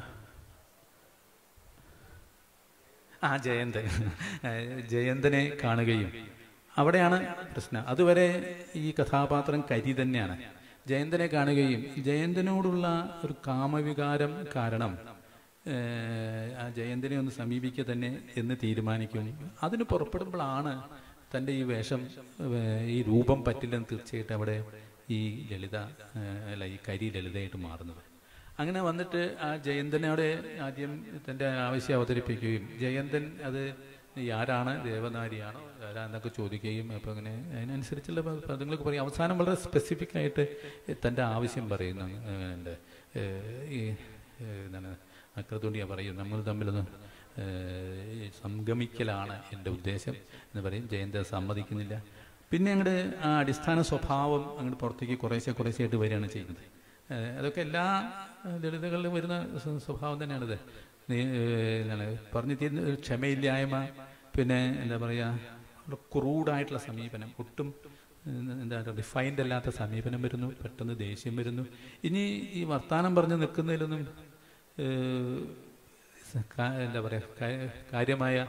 ആ ജയന്തൻ ഏഹ് ജയന്തനെ കാണുകയും അവിടെയാണ് പ്രശ്നം അതുവരെ ഈ കഥാപാത്രം കരി തന്നെയാണ് ജയന്തനെ കാണുകയും ജയന്തനോടുള്ള ഒരു കാമവികാരം കാരണം ഏഹ് ആ ജയന്തനെ ഒന്ന് സമീപിക്കുക തന്നെ എന്ന് തീരുമാനിക്കും അതിന് പുറപ്പെടുമ്പോഴാണ് തൻ്റെ ഈ വേഷം ഏഹ് ഈ രൂപം പറ്റില്ലെന്ന് തീർച്ചയായിട്ടും അവിടെ ഈ ലളിത ഏഹ് അല്ല ഈ കരി ലളിതയായിട്ട് മാറുന്നത് അങ്ങനെ വന്നിട്ട് ആ ജയന്തനോട് ആദ്യം തന്റെ ആവശ്യം അവതരിപ്പിക്കുകയും ജയന്തൻ അത് ഈ ആരാണ് ദേവനാരിയാണോ ആരാന്നൊക്കെ ചോദിക്കുകയും അപ്പൊ അങ്ങനെ അതിനനുസരിച്ചുള്ള പ- പദങ്ങളൊക്കെ പറയും അവസാനം വളരെ സ്പെസിഫിക് ആയിട്ട് തന്റെ ആവശ്യം പറയുന്നു ഏഹ് ഉണ്ട്. ഏഹ് ഈ ഏഹ് എന്താണ് അക്രതുണ്ടിയ പറയും നമ്മൾ തമ്മിലൊന്ന് ഏഹ് ഈ സംഗമിക്കലാണ് എൻ്റെ ഉദ്ദേശം എന്ന് പറയും ജയന്ത സമ്മതിക്കുന്നില്ല പിന്നെ അങ്ങോട്ട് ആ അടിസ്ഥാന സ്വഭാവം അങ്ങോട്ട് പുറത്തേക്ക് കുറേശ്ശെ കുറേശ്ശെയായിട്ട് വരികയാണ് ചെയ്യുന്നത് ഏഹ് അതൊക്കെ എല്ലാ ഏഹ് ലളിതകളിലും വരുന്ന സ്വ- സ്വഭാവം തന്നെയാണിത് നീ ഏഹ് എന്താണ് പറഞ്ഞു തീരുന്ന ഒരു ക്ഷമയില്ലായ്മ പിന്നെ എന്താ പറയുക ക്രൂഡായിട്ടുള്ള സമീപനം ഒട്ടും ഏഹ് എന്താ റിഫൈൻഡ് അല്ലാത്ത സമീപനം വരുന്നു പെട്ടെന്ന് ദേഷ്യം വരുന്നു ഇനി ഈ വർത്താനം പറഞ്ഞ് നിൽക്കുന്നതിലൊന്നും ഏഹ് കാ- എന്താ പറയുക കാ- കാര്യമായ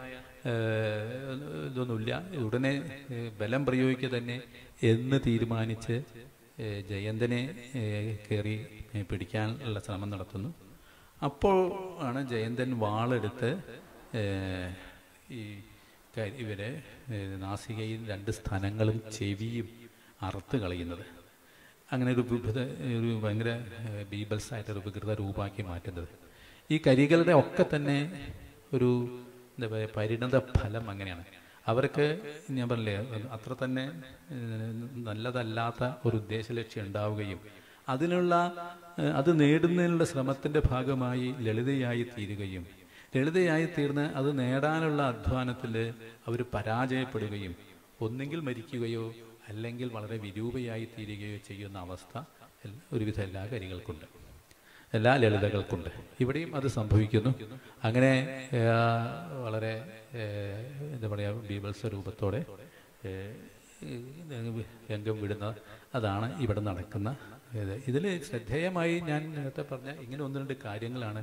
ഏഹ്, ഇതൊന്നുമില്ല ഉടനെ ഏഹ്, ബലം പ്രയോഗിക്കുക തന്നെ എന്ന് തീരുമാനിച്ച് ഏഹ്, ജയന്തനെ ഏഹ്, കയറി ഏഹ്, പിടിക്കാനുള്ള ശ്രമം നടത്തുന്നു അപ്പോൾ ആണ് ജയന്തൻ വാളെടുത്ത് ഏഹ്, ഈ ക- ഇവരെ ഏഹ്, നാസികയിൽ രണ്ട് സ്ഥലങ്ങളും ചെവിയും അറുത്ത് കളയുന്നത് അങ്ങനെ ഒരു വിഭുത ഒരു ഭയങ്കര ഏഹ്, ബീബൽസായിട്ട് ഒരു വികൃത രൂപമാക്കി മാറ്റുന്നത് ഈ കരികളുടെ ഒക്കെ തന്നെ ഒരു എന്താ പറയുക പരിണത ഫലം അങ്ങനെയാണ് അവർക്ക് ഞാൻ പറഞ്ഞില്ലേ അത്ര തന്നെ ഏഹ്, നല്ലതല്ലാത്ത ഒരു ഉദ്ദേശലക്ഷ്യം ഉണ്ടാവുകയും അതിനുള്ള ഏഹ്, അത് നേടുന്നതിനുള്ള ശ്രമത്തിന്റെ ഭാഗമായി ലളിതയായി തീരുകയും ലളിതയായി തീർന്ന് അത് നേടാനുള്ള അധ്വാനത്തിൽ അവർ പരാജയപ്പെടുകയും ഒന്നെങ്കിൽ മരിക്കുകയോ അല്ലെങ്കിൽ വളരെ വിരൂപയായി തീരുകയോ ചെയ്യുന്ന അവസ്ഥ എൽ- ഒരുവിധ എല്ലാ കരികൾക്കുണ്ട് എല്ലാ ലളിതകൾക്കുണ്ട് ഇവിടെയും അത് സംഭവിക്കുന്നു അങ്ങനെ ആ, വളരെ ഏ, എന്താ പറയുക ബീബൽസ രൂപത്തോടെ ഏ, ഈ രംഗം വിടുന്ന അതാണ് ഇവിടെ നടക്കുന്ന ഇത് ഇതിൽ ശ്രദ്ധേയമായി ഞാൻ നേരത്തെ പറഞ്ഞ ഇങ്ങനെ ഒന്ന് രണ്ട് കാര്യങ്ങളാണ്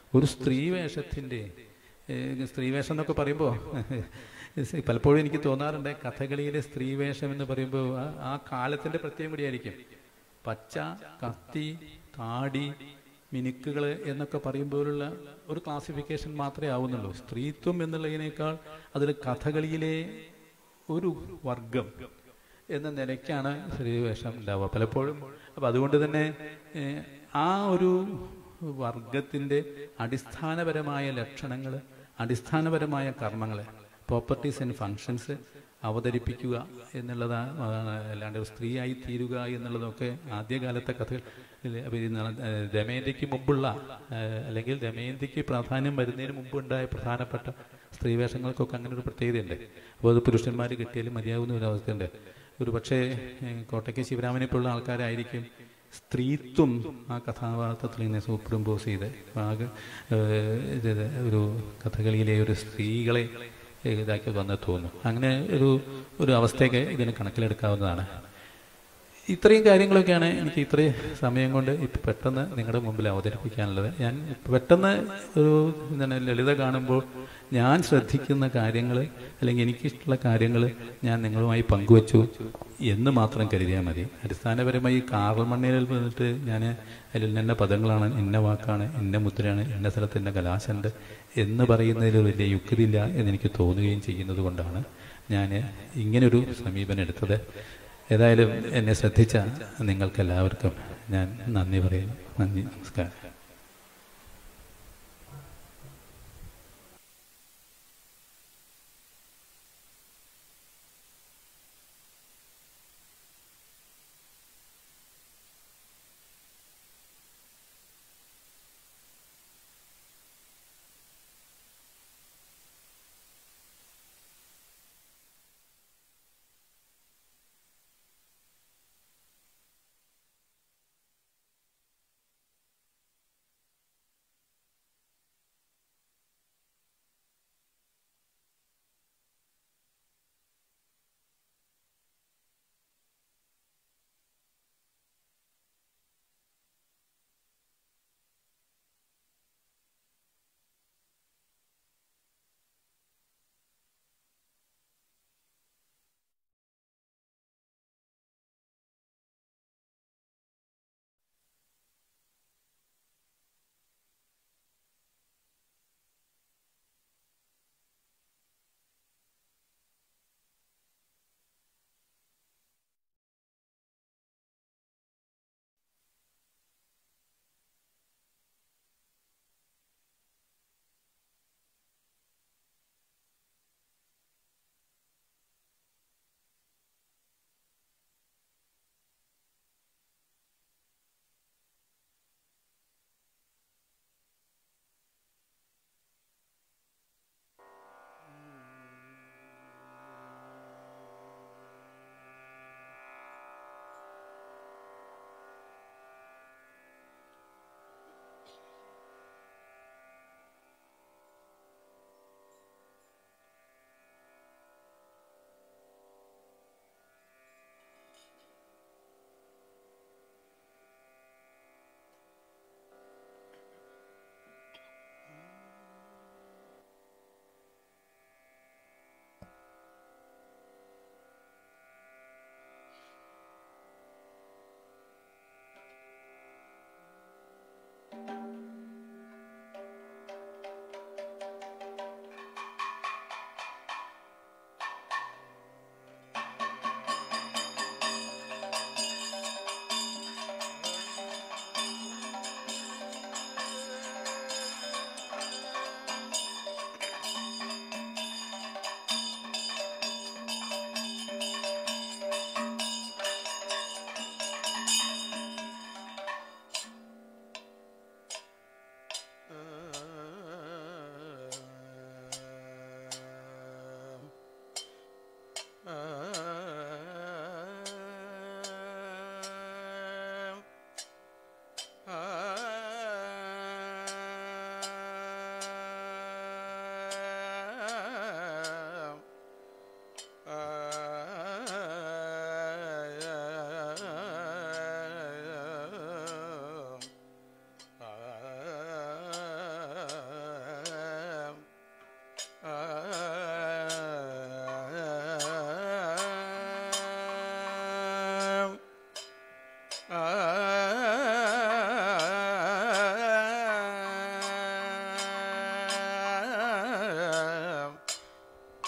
ഒരു സ്ത്രീ വേഷത്തിൻ്റെ സ്ത്രീ വേഷം എന്നൊക്കെ പറയുമ്പോൾ പലപ്പോഴും എനിക്ക് തോന്നാറുണ്ട് കഥകളിയിലെ സ്ത്രീ വേഷം എന്ന് പറയുമ്പോൾ ആ- ആ കാലത്തിൻ്റെ പ്രത്യേകം കൂടിയായിരിക്കും പച്ച കത്തി താടി മിനുക്കുകൾ എന്നൊക്കെ പറയുമ്പോഴുള്ള ഒരു ക്ലാസിഫിക്കേഷൻ മാത്രമേ ആവുന്നുള്ളൂ സ്ത്രീത്വം എന്നുള്ളതിനേക്കാൾ അതിൽ കഥകളിയിലെ ഒരു വർഗം എന്ന നിലയ്ക്കാണ് സ്ത്രീവേഷം ഉണ്ടാവുക പലപ്പോഴും അപ്പം അതുകൊണ്ട് തന്നെ ഏഹ്, ആ ഒരു വർഗത്തിൻ്റെ അടിസ്ഥാനപരമായ ലക്ഷണങ്ങൾ അടിസ്ഥാനപരമായ കർമ്മങ്ങൾ പ്രോപ്പർട്ടീസ് ആൻഡ് ഫങ്ഷൻസ് അവതരിപ്പിക്കുക എന്നുള്ളതാണ് അതാണ് അല്ലാണ്ട് ഒരു സ്ത്രീയായി തീരുക എന്നുള്ളതൊക്കെ ആദ്യകാലത്തെ കഥകൾ ദമയന്തിക്ക് മുമ്പുള്ള ഏഹ്, അല്ലെങ്കിൽ ദമയന്തിക്ക് പ്രാധാന്യം വരുന്നതിന് മുമ്പുണ്ടായ പ്രധാനപ്പെട്ട സ്ത്രീവേഷങ്ങൾക്കൊക്കെ അങ്ങനെ ഒരു പ്രത്യേകതയുണ്ട് അപ്പോൾ അത് പുരുഷന്മാർ കിട്ടിയാലും മതിയാകുന്ന ഒരു അവസ്ഥയുണ്ട് ഒരു പക്ഷേ ഏഹ്, കോട്ടയ്ക്ക് ശിവരാമനെ പോലുള്ള ആൾക്കാരായിരിക്കും സ്ത്രീത്വം ആ കഥാപാത്രത്തിൽ നിന്ന് സൂപ്പർ ഇമ്പോസ് ചെയ്ത് ആകെ ഏഹ്, ഇത് ഇത് ഒരു കഥകളിയിലെ ഒരു സ്ത്രീകളെ ഇതാക്കി വന്ന് തോന്നുന്നു അങ്ങനെ ഒരു ഒരു അവസ്ഥയൊക്കെ ഇതിന് കണക്കിലെടുക്കാവുന്നതാണ് ഇത്രയും കാര്യങ്ങളൊക്കെയാണ് എനിക്ക് ഇത്രയും സമയം കൊണ്ട് ഇപ്പം പെട്ടെന്ന് നിങ്ങളുടെ മുമ്പിൽ അവതരിപ്പിക്കാനുള്ളത് ഞാൻ പെട്ടെന്ന് ഒരു എന്താണ് ലളിത കാണുമ്പോൾ ഞാൻ ശ്രദ്ധിക്കുന്ന കാര്യങ്ങൾ അല്ലെങ്കിൽ എനിക്കിഷ്ടമുള്ള കാര്യങ്ങൾ ഞാൻ നിങ്ങളുമായി പങ്കുവച്ചു എന്ന് മാത്രം കരുതിയാൽ മതി അടിസ്ഥാനപരമായി കാറൽ മണ്ണയിൽ വന്നിട്ട് ഞാൻ അതിൽ ഇന്ന പദങ്ങളാണ് ഇന്ന വാക്കാണ് ഇന്ന മുദ്രയാണ് ഇന്ന സ്ഥലത്ത് ഇന്ന കലാശുണ്ട് എന്ന് പറയുന്നതിൽ വലിയ യുക്തിയില്ല എന്നെനിക്ക് തോന്നുകയും ചെയ്യുന്നത് കൊണ്ടാണ് ഞാൻ ഇങ്ങനൊരു സമീപനം എടുത്തത് ഏതായാലും എന്നെ ശ്രദ്ധിച്ച നിങ്ങൾക്കെല്ലാവർക്കും ഞാൻ നന്ദി പറയുന്നു നന്ദി നമസ്കാരം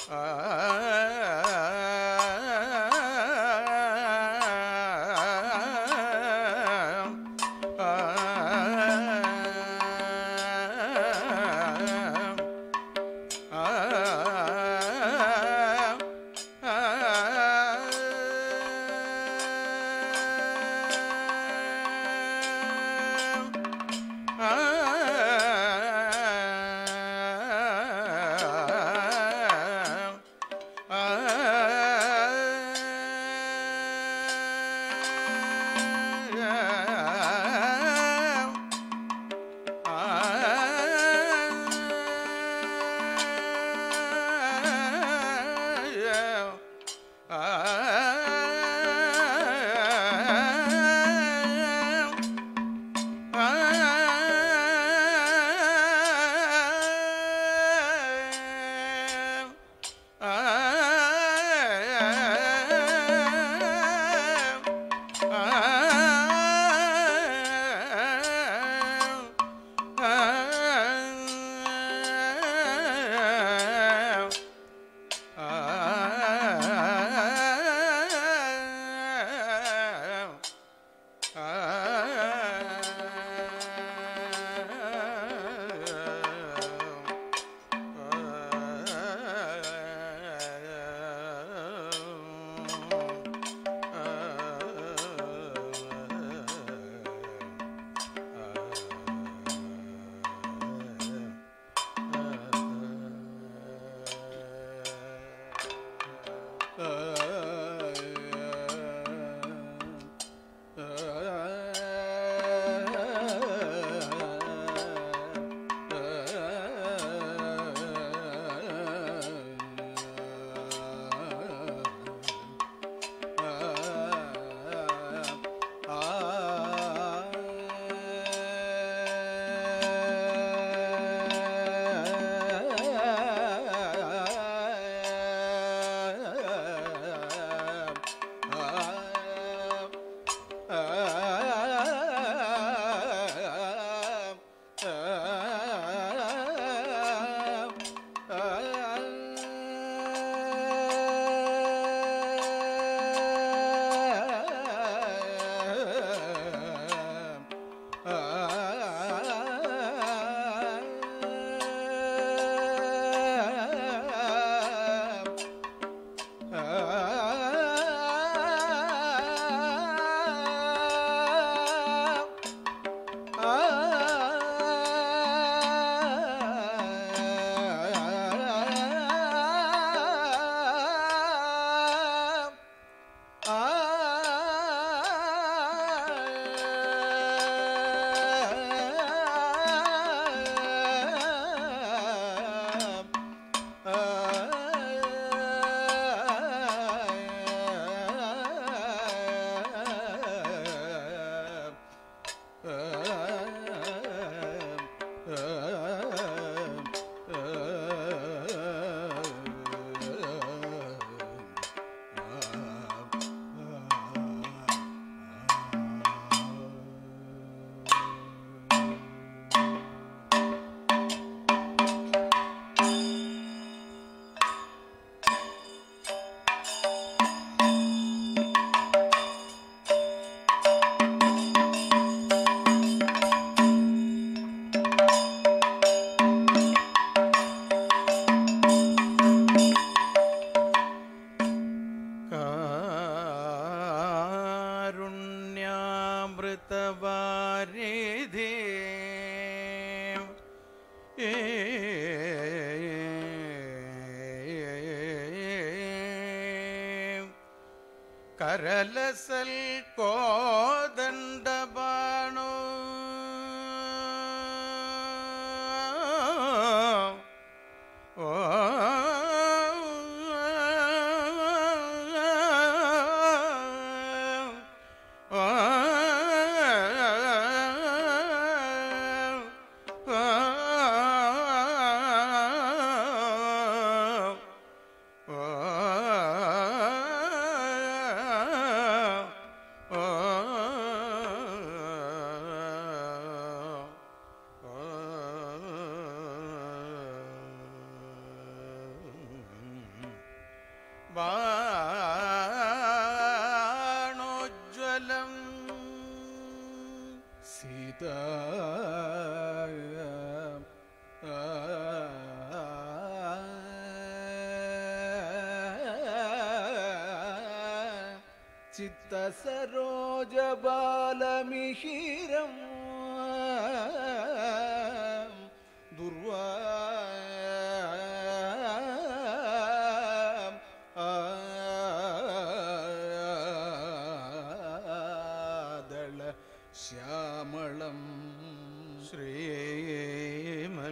കാരുണ്യാമൃതവാരിധി കരലസൽ കോദണ്ഡബാണു ഓ ബാണോജ്വലം സീത ചിത്തസരോജബാലമിഹിരം ദുർവാ ആദള ശ്യാമളം ശ്രീമൽ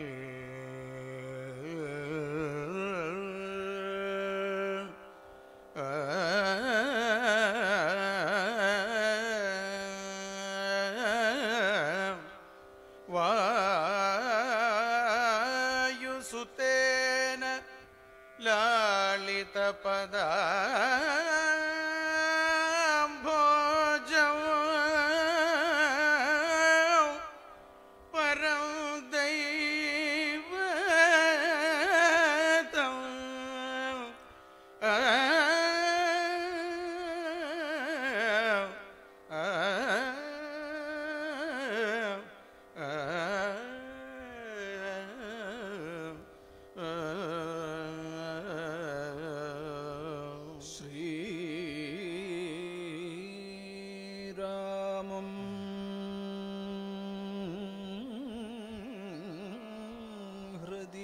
വായുസുതേന ലാളിതപദാംഭോജം പരം ദൈവതം ആ ആ ശ്രീരാമം ഹൃദി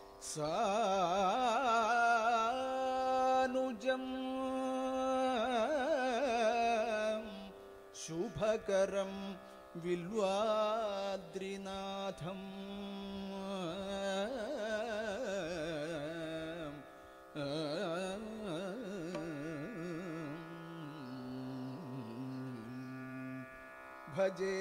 സാനുജം ശുഭകരം വില്വാദ്രിനാഥം ഭജേ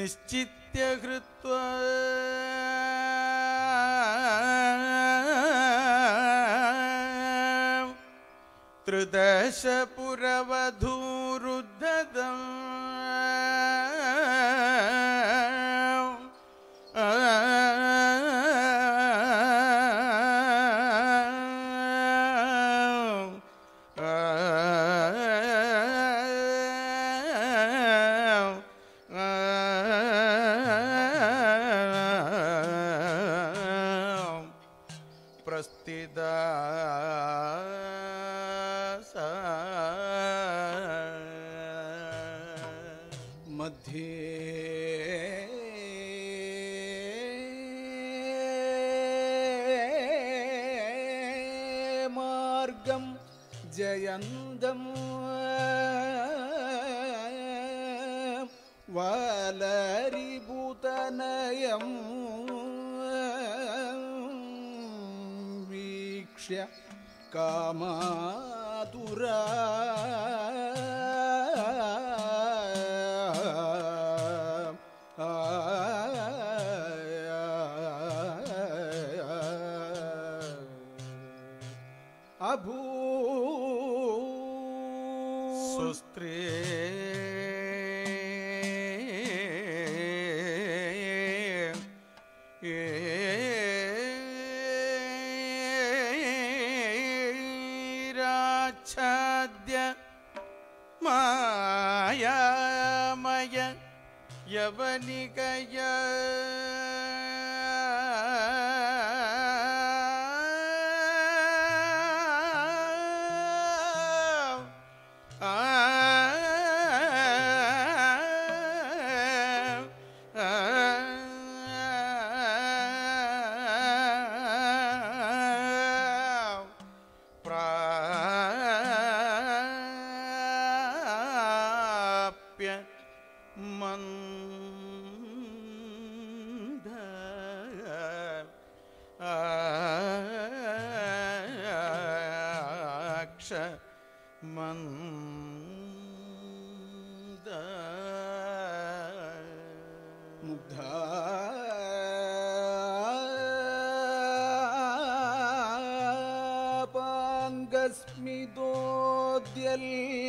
നിശ്ചിത്യ ഹൃത്വ ത്രിദശ പുരവധൂരുദ്ധതം പ്രസ്ഥിത मध्ये मार्गं जयन्दं वालरिभूतनयं वीक्ष्य कामातुरा അഭൂ സുസ്ത്രീ രാച്ഛാദ്യ മായാമയ യവനികയ പ്രാപ്യ മന്ദ ആക്ഷ മന്ദ മുഗ്ധ പാങ്കസ്മിതോദ്യൽ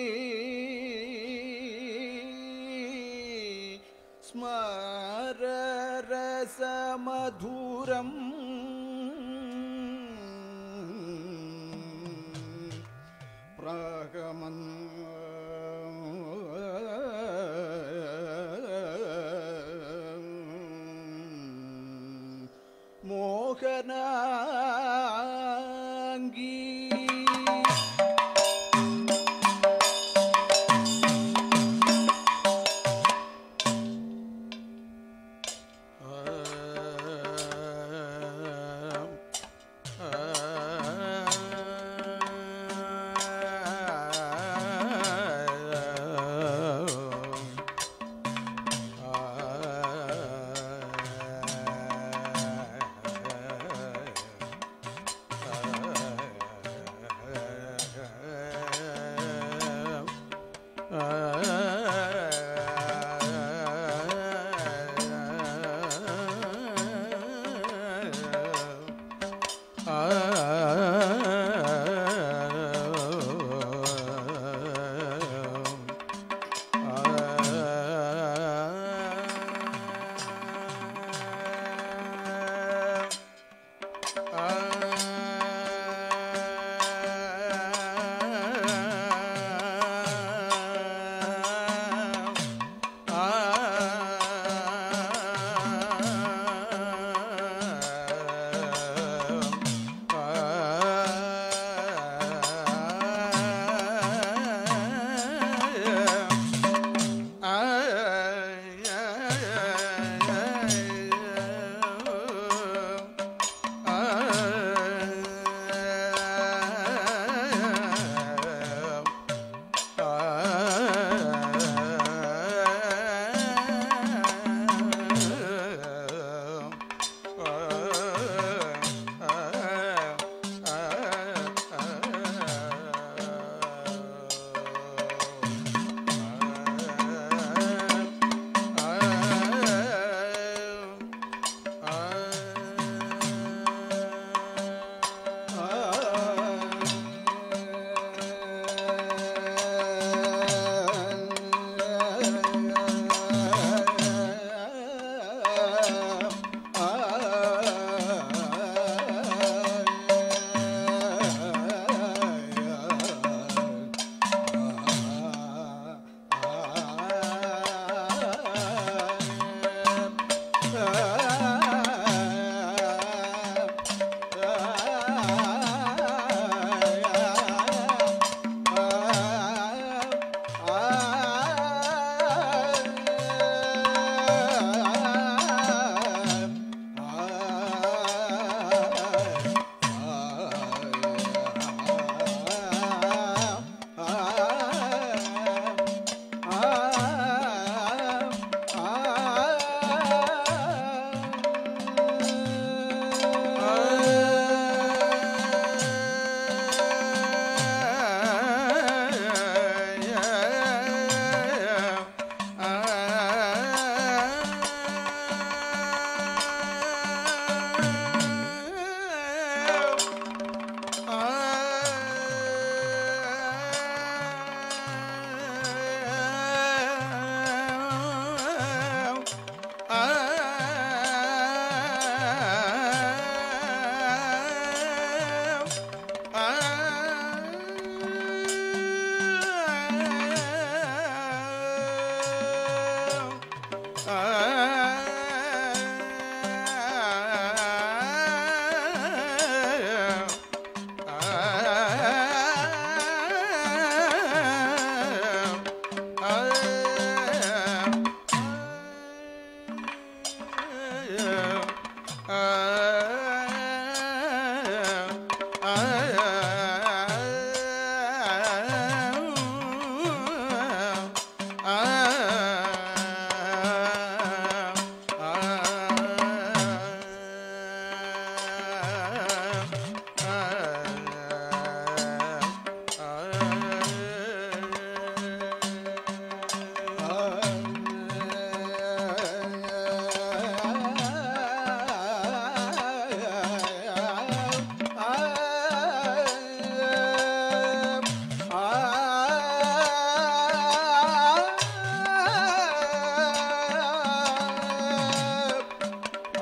സ്മരരസമധുരം പ്രാഗമൻ മോഹനാംഗീ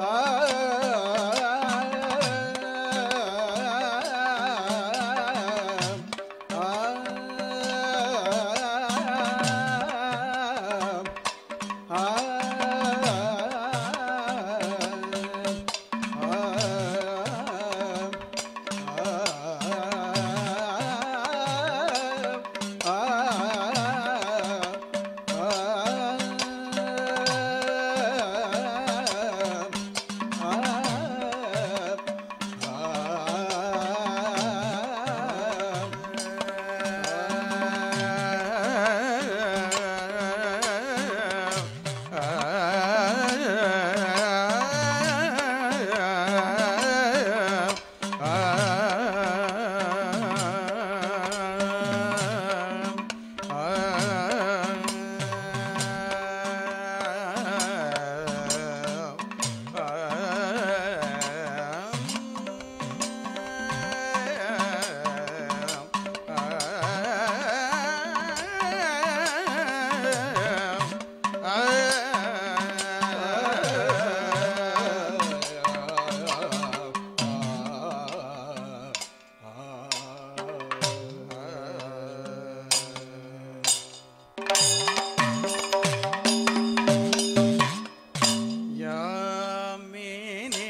യാമിനി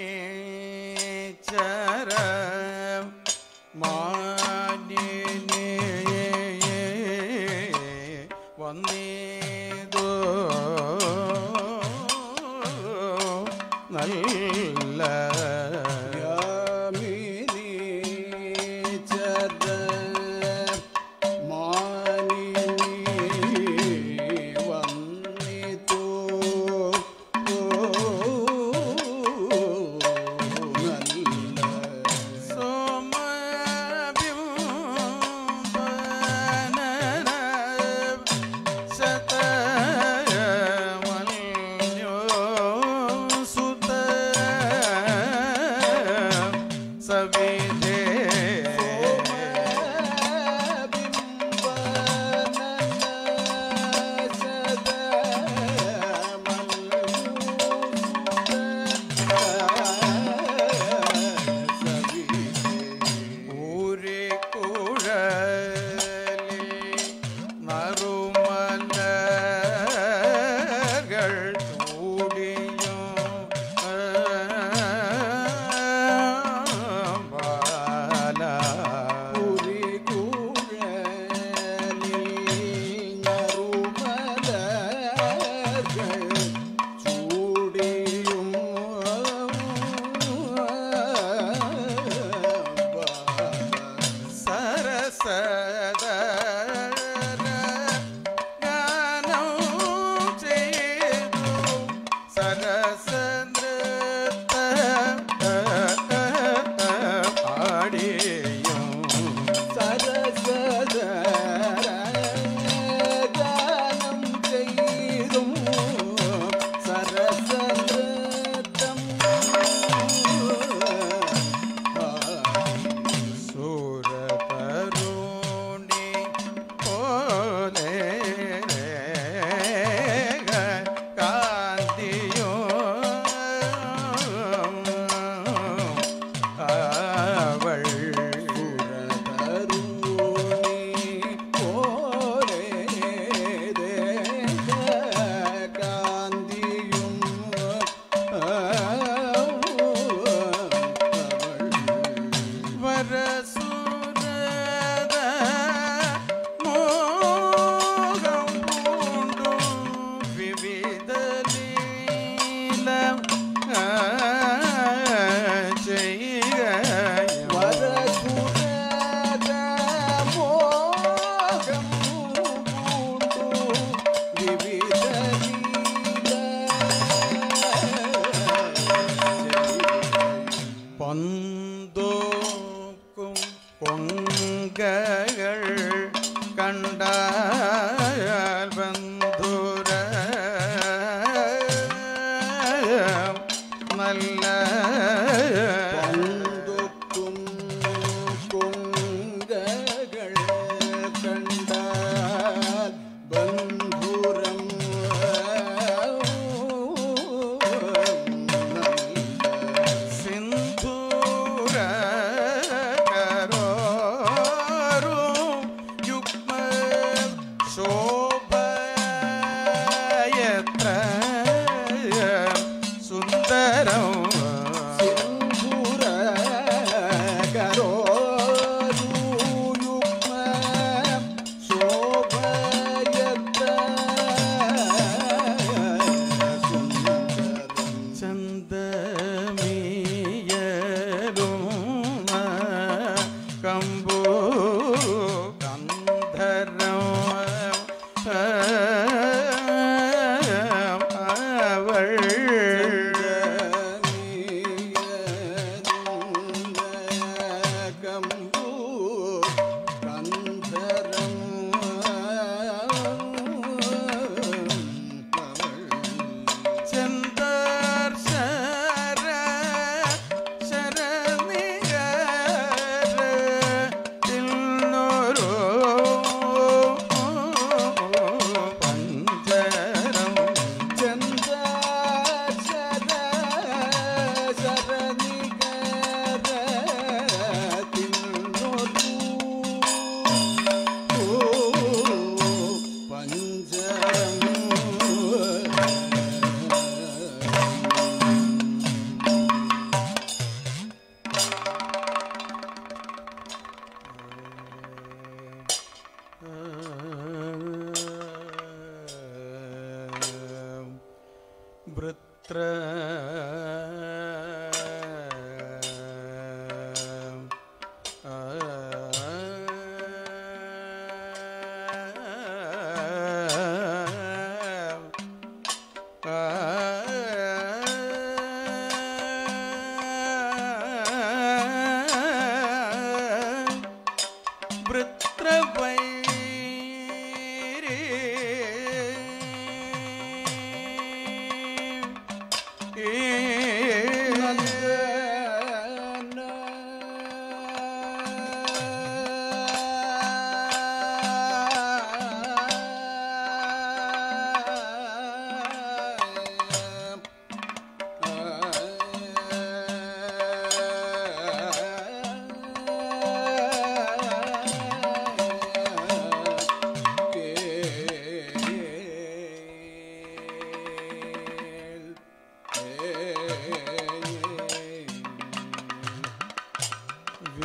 ചര മാനിനി വന്നീതോ നല്ല യാമിനി ചര മാനിനി വന്നിതോ നല്ല സരസദ ഗാനം ചെയ്തു സരസനൃത്ത ആടിയും സരസഗാനം ചെയ്തും സരസനൃത്തം സുരതരുണി പോലെ കാന്തിയോ അവൾ വരസുരത മോഹം പൂണ്ടു വിവിധ ലീല ചെയ്യുകയും പന്തോക്കും പൊങ്കകൾ കണ്ടാൽ ബന്ധുര നല്ല പന്തുക്കും കുങ്കകൾ കണ്ടാൽ ബന്ധുരം നല്ല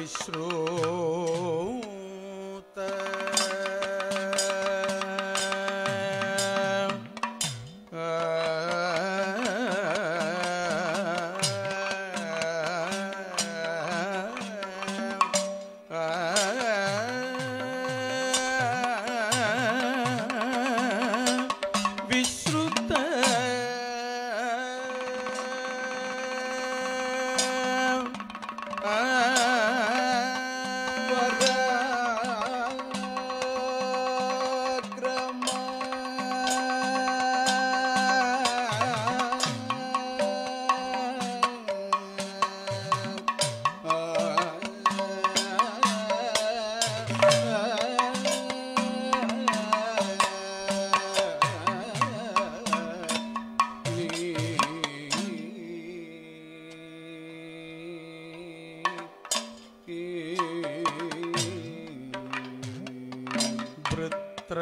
വിശ്രുത വൃത്ര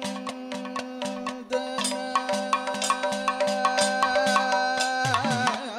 നന്ദന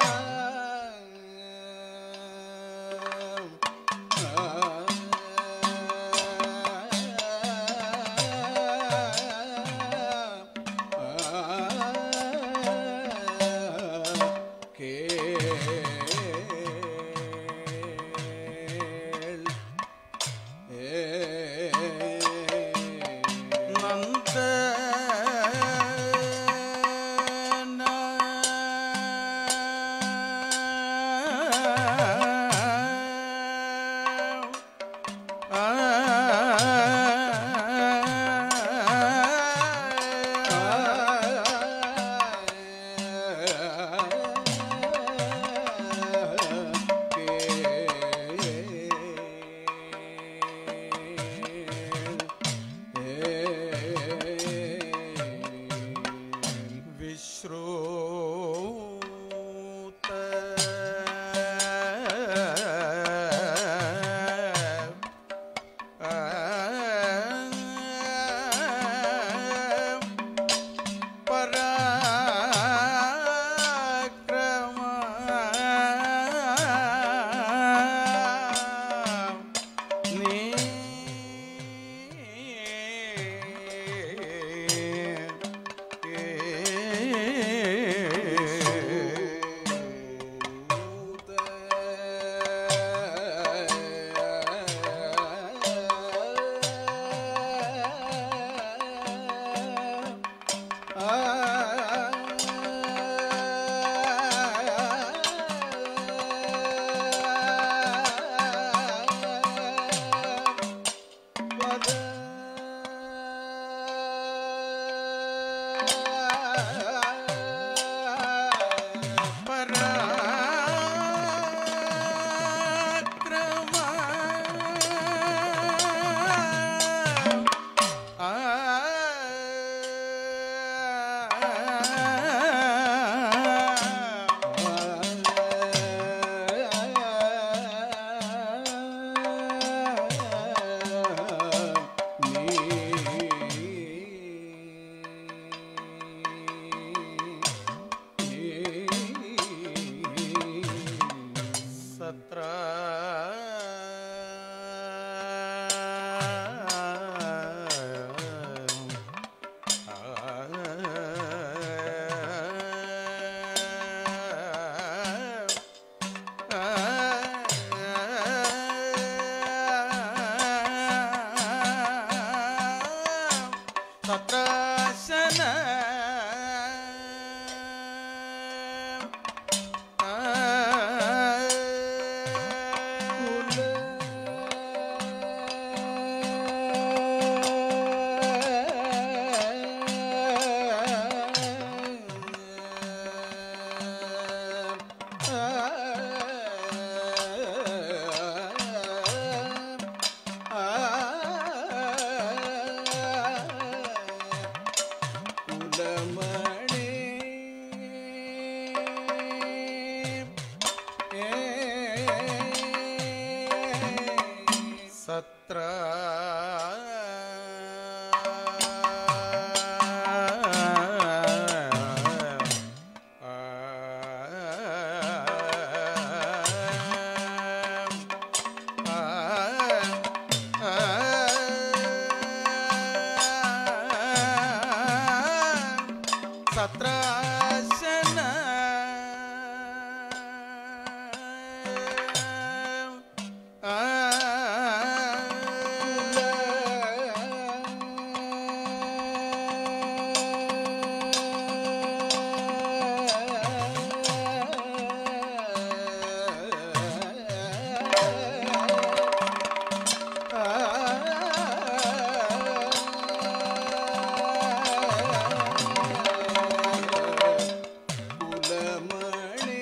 കുലമണി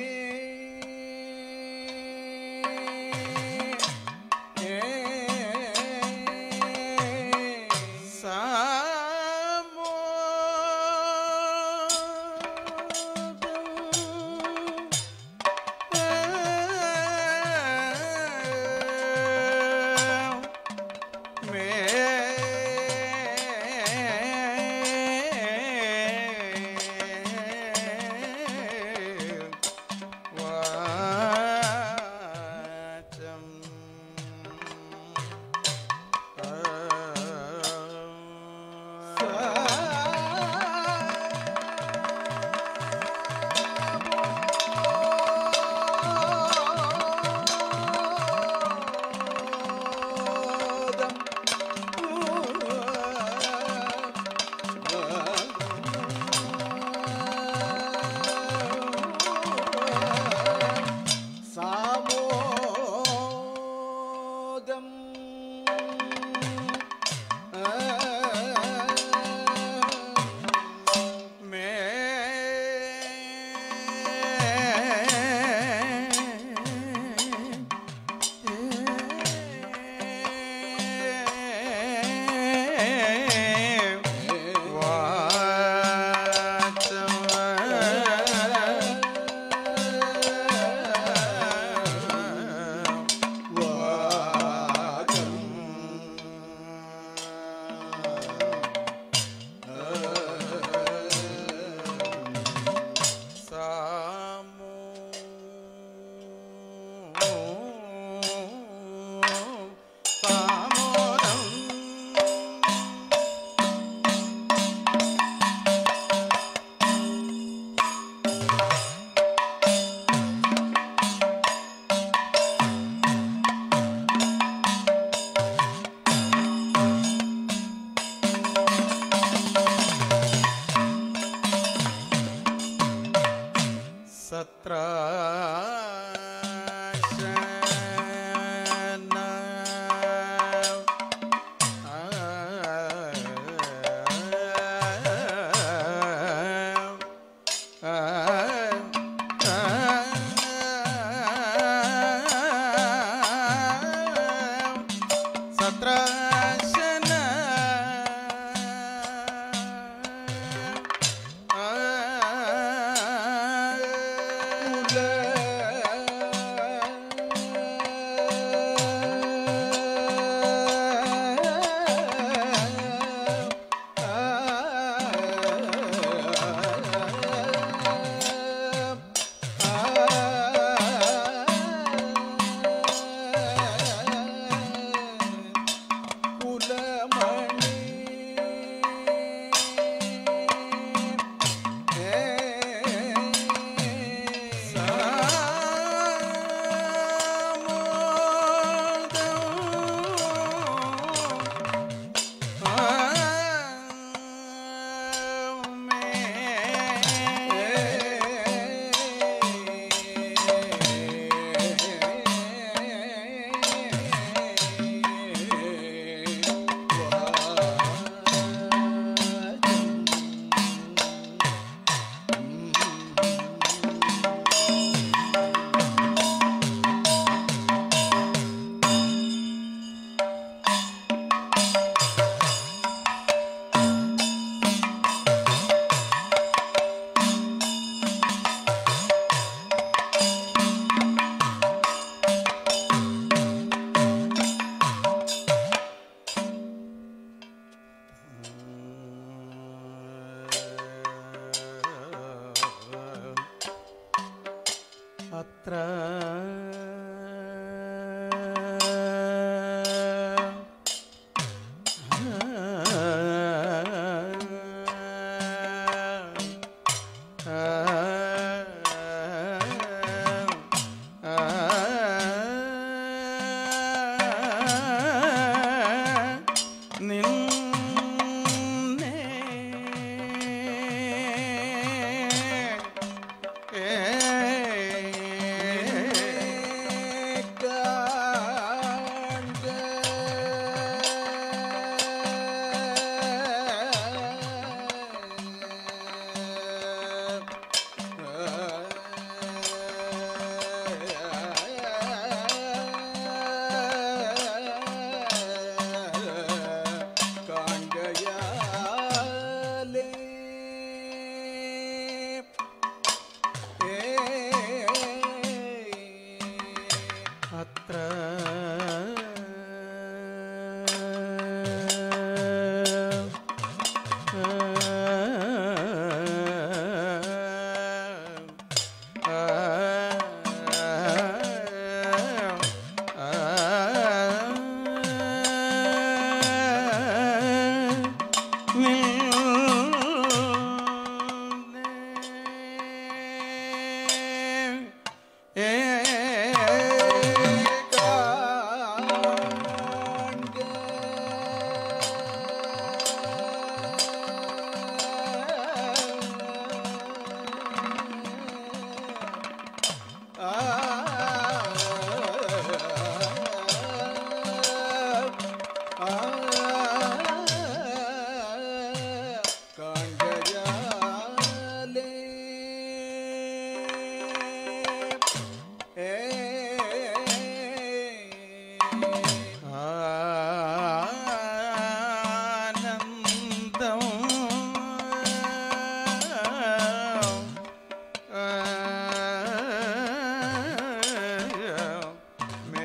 സാമോദം മേ സത്രാശന കുലമണി അത്ര നിന്നെ ആനന്ദം മേ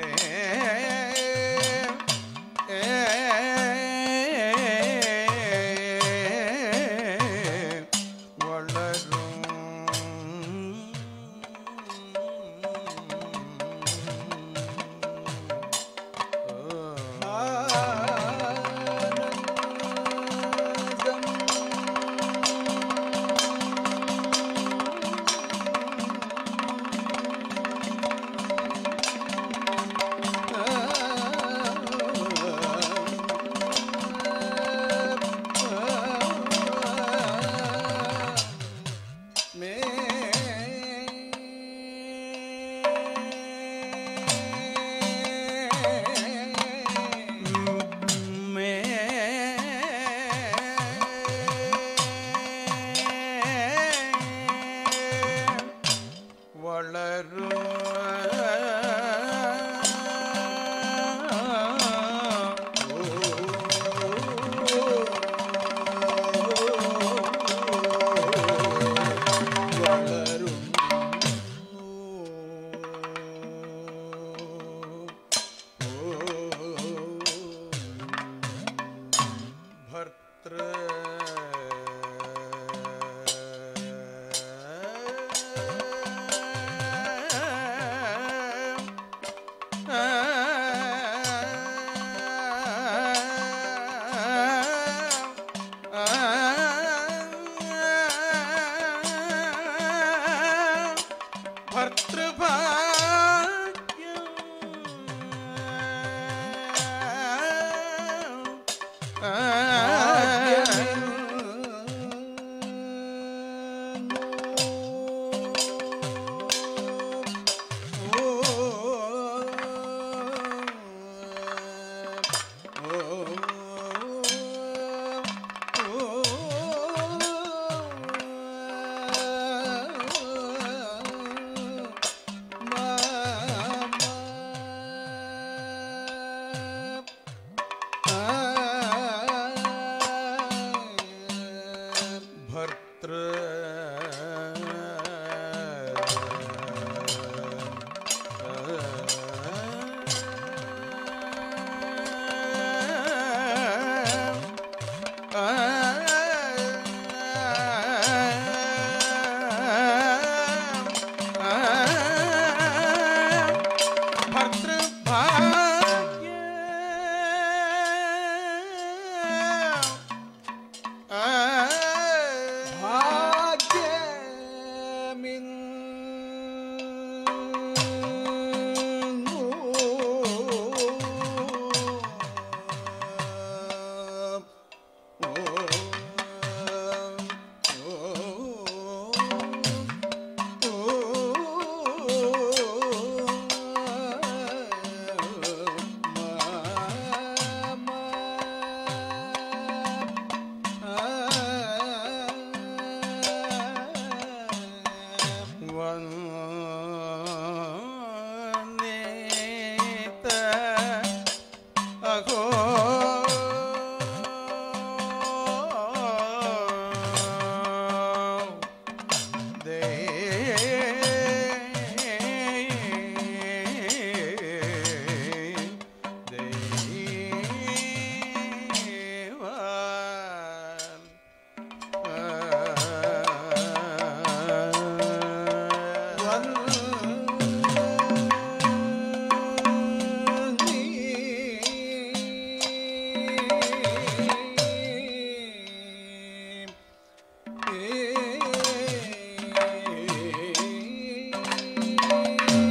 വളരും ഭർത്തൃ ഭർത്തൃ വന്നേത്ത അഹോ ദേ ദേവാൻ ഏ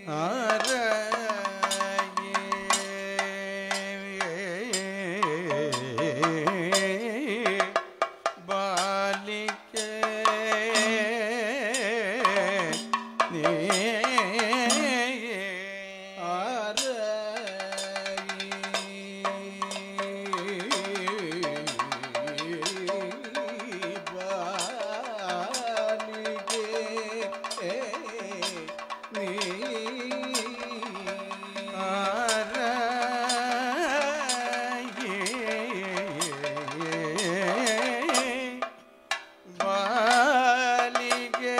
ബാലിക്കേ ബാലികേ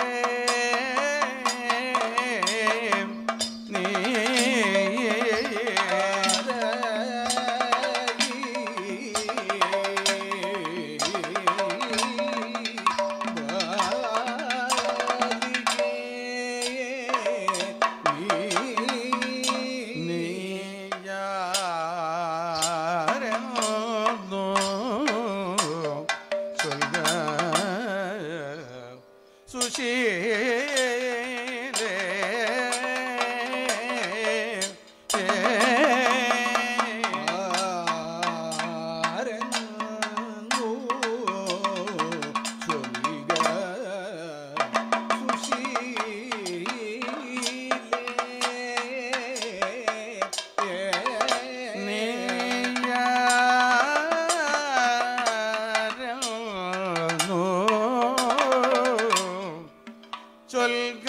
ചൊൽക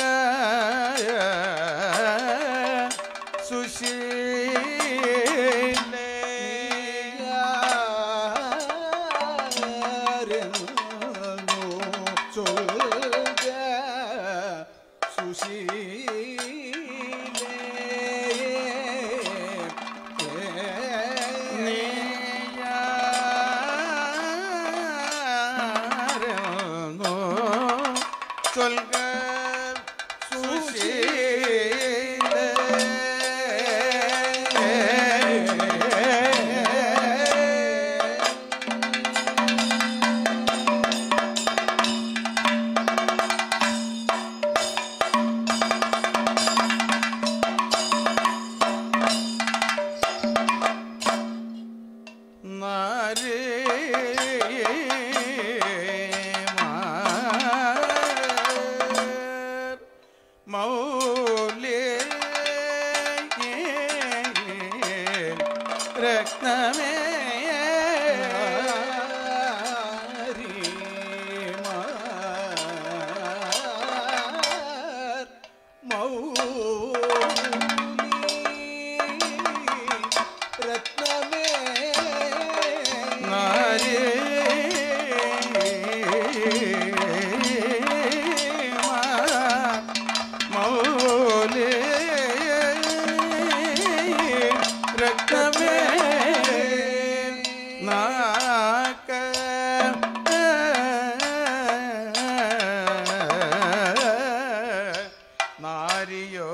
സുശീലേ ചൊൽക സുശീലേ നാരേ മാർ മൗലേ രത്നമേ നാരേ മാർ മൗലേ രക്തമേ നാക്ക നാരിയോ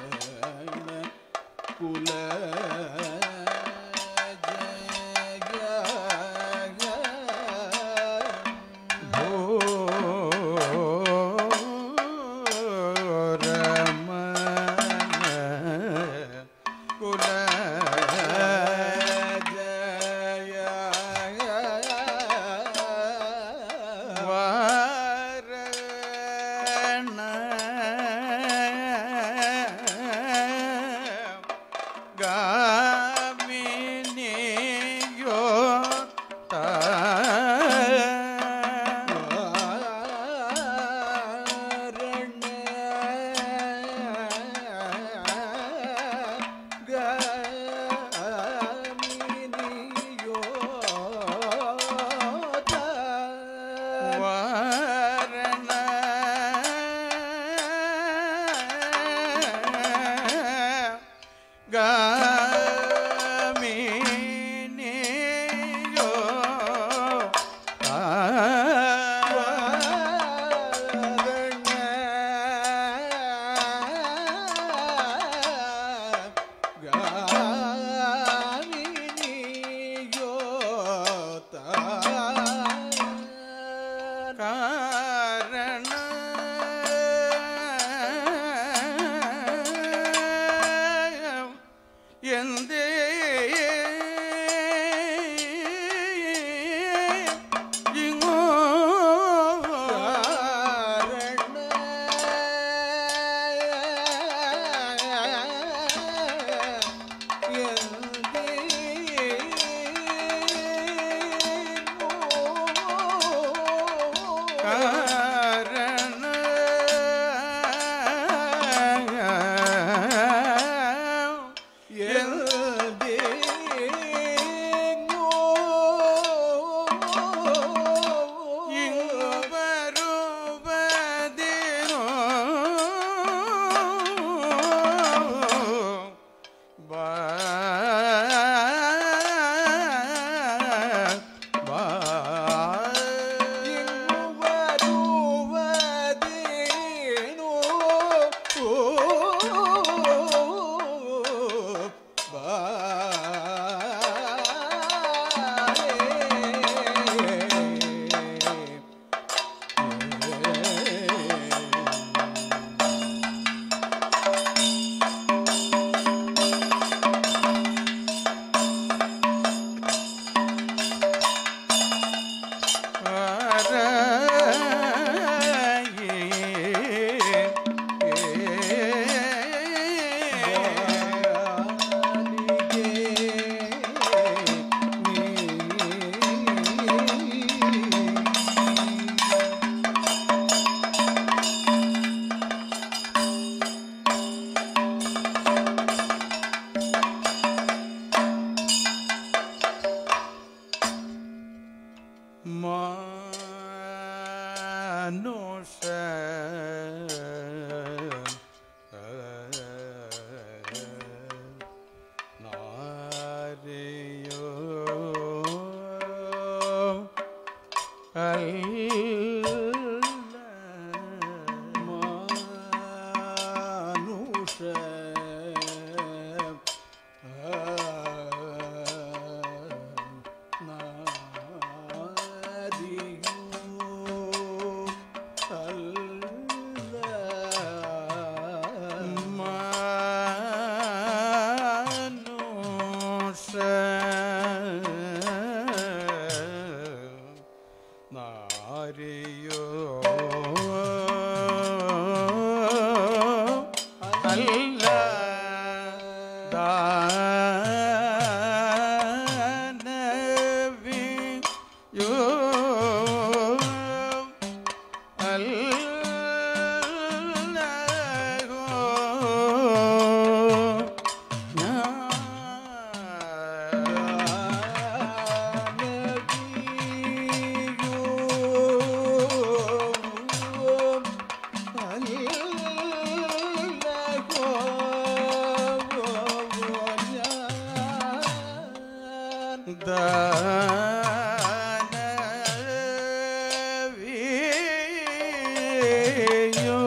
കുല മാനുഷ നാരിയോ മാനുഷ മാനുഷ നാരിയോ അല്ല ദാനവിയോ അല്ലഹോ ദാനവിയോ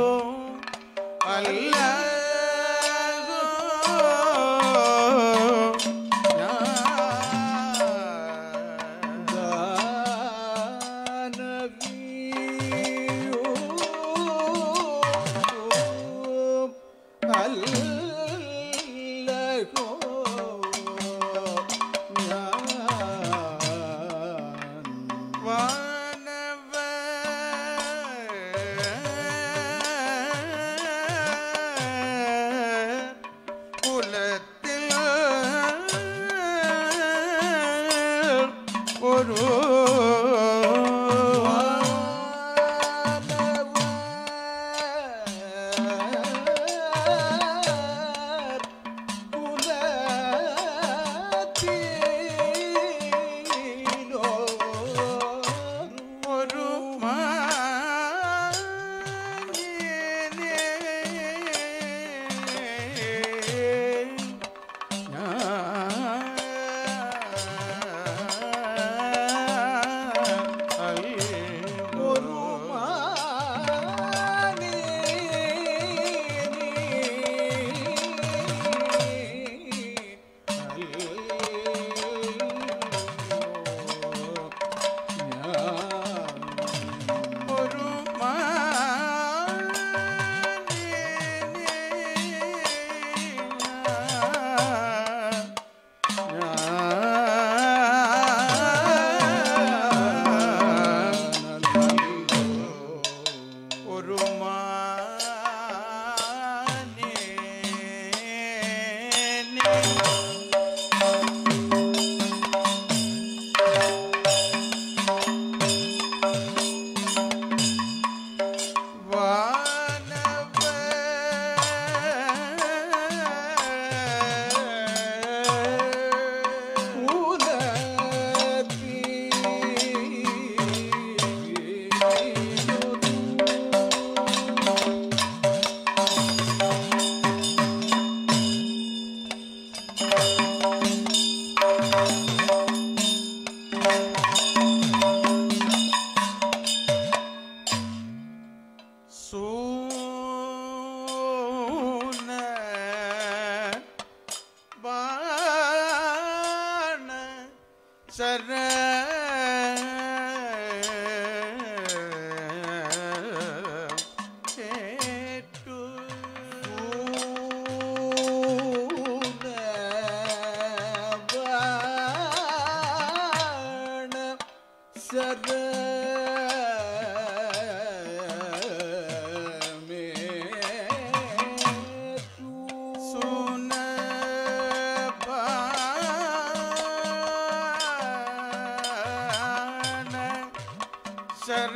കുലത്തിൽ ഒരു ഒരു ഒരു ഒരു ഒരു സൂന ബാണ ശര കേട്ടു സുന ബാണ ശര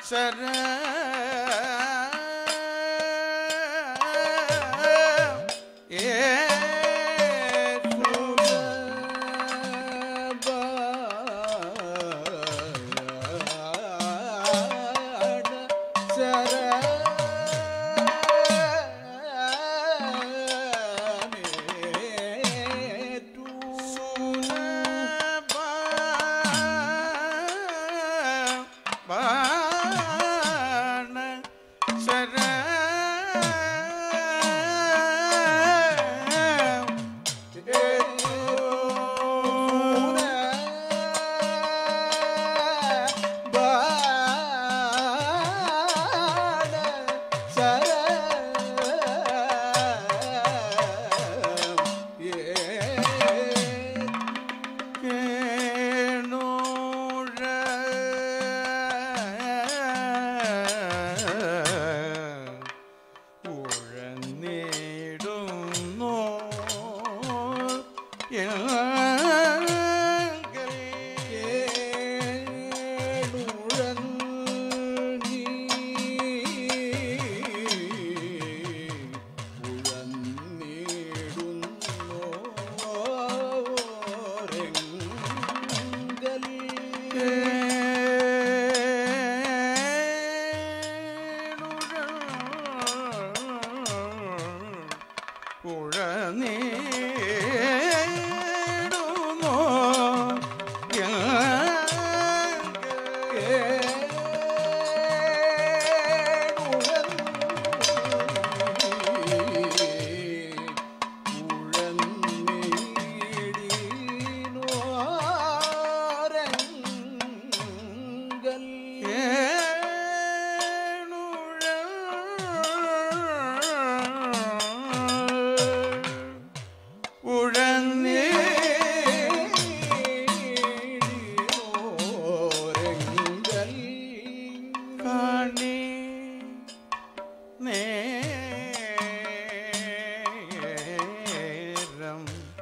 ശര ബാണ ശര കേണൂഴ ഉഴന്നിടുന്നു ഉഴനീടുന്നു ഉഴന്നേ കാണി നേരം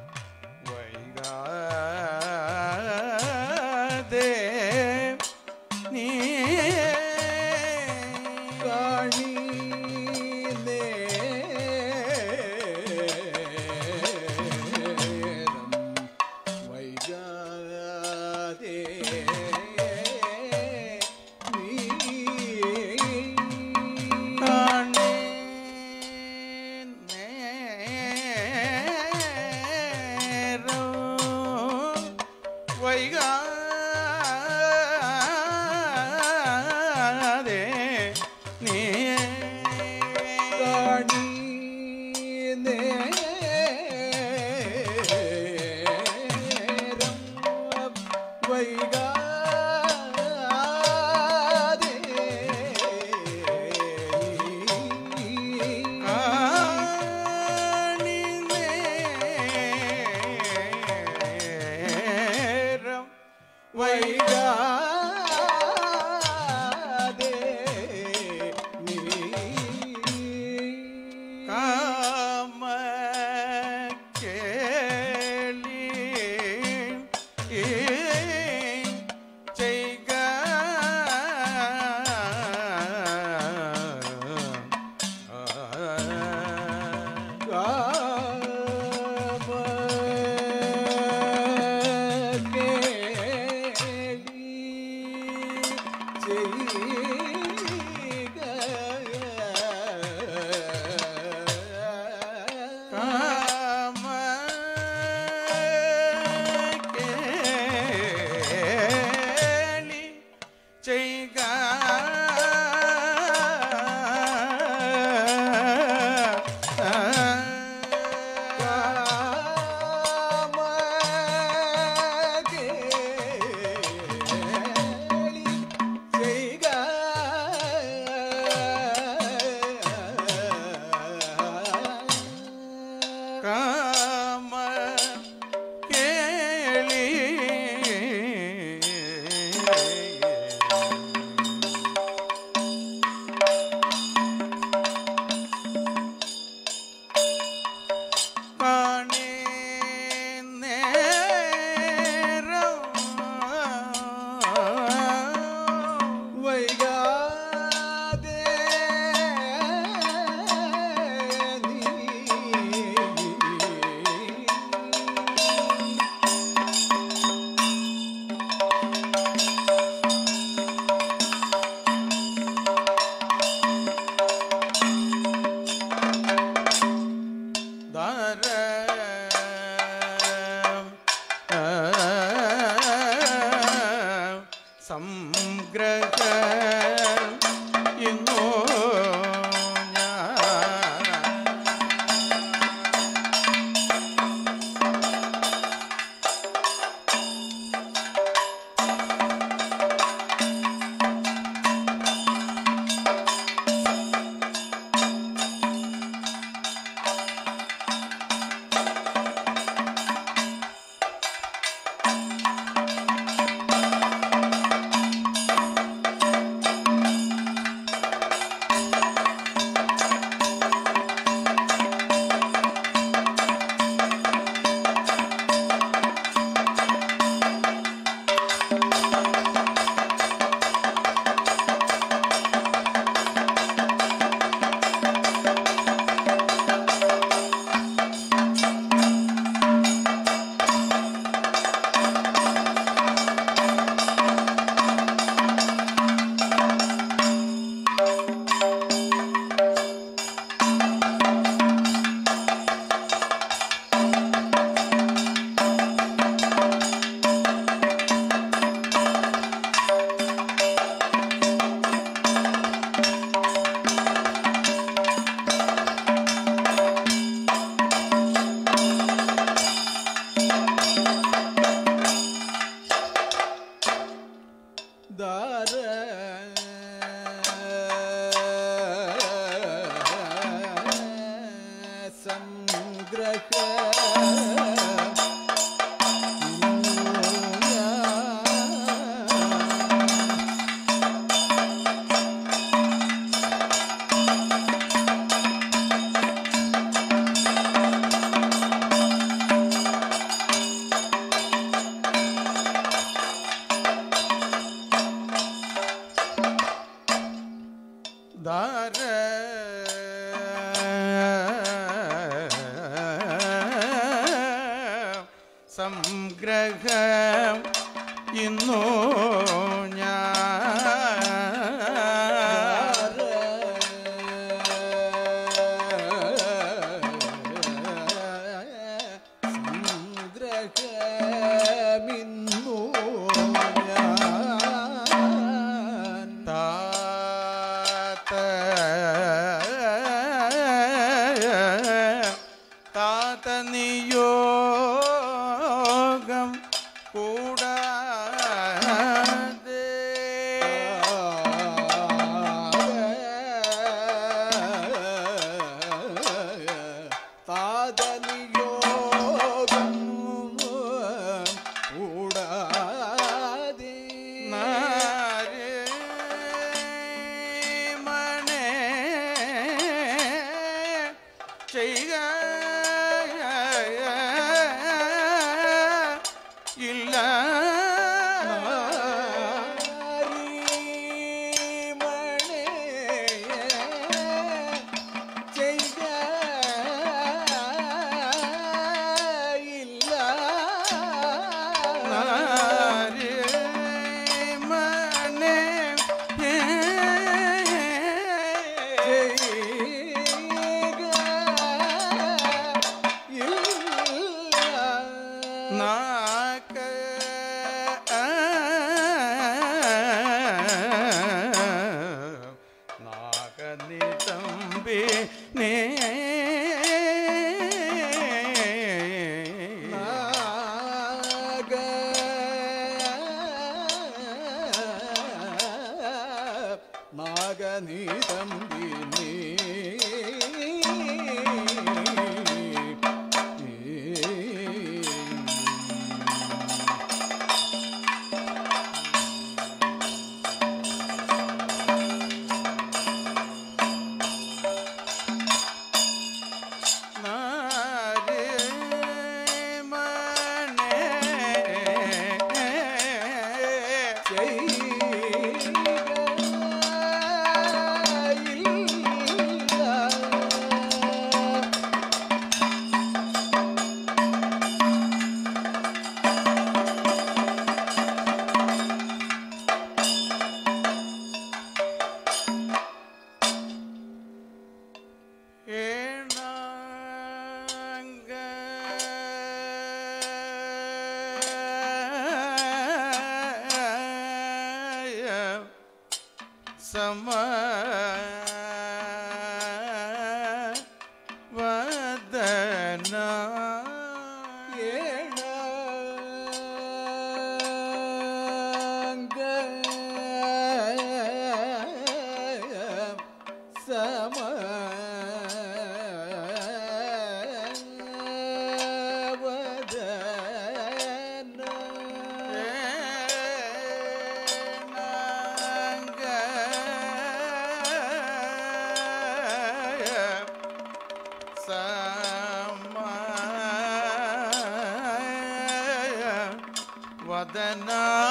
വൈകാതെ നീ കാണി വൈകാതെ കാണി നേരം വൈകാതെ നീ കാണി നേരം വൈകാതെ കാണി നേരം വൈകാതെ നീ കാമ കേളി ചെയ്ക കേളി സംഗ്രഹം ഇന്നു ഞാൻ സംഗ്രഹമിന്നു ഞാൻ താത്ത താത്ത നിയോഗം കൂടാതെ താതനിയോഗം കൂടാതെ നാരേ മണേ ചെയ്യുക ഇല്ല നാരേ മണേ നാക്ക നാഗനി തമ്പി നേ നാഗനീ തമ്പിനീ നാരേ മണേ ഏണാങ്ക സമ വദന സമ വദന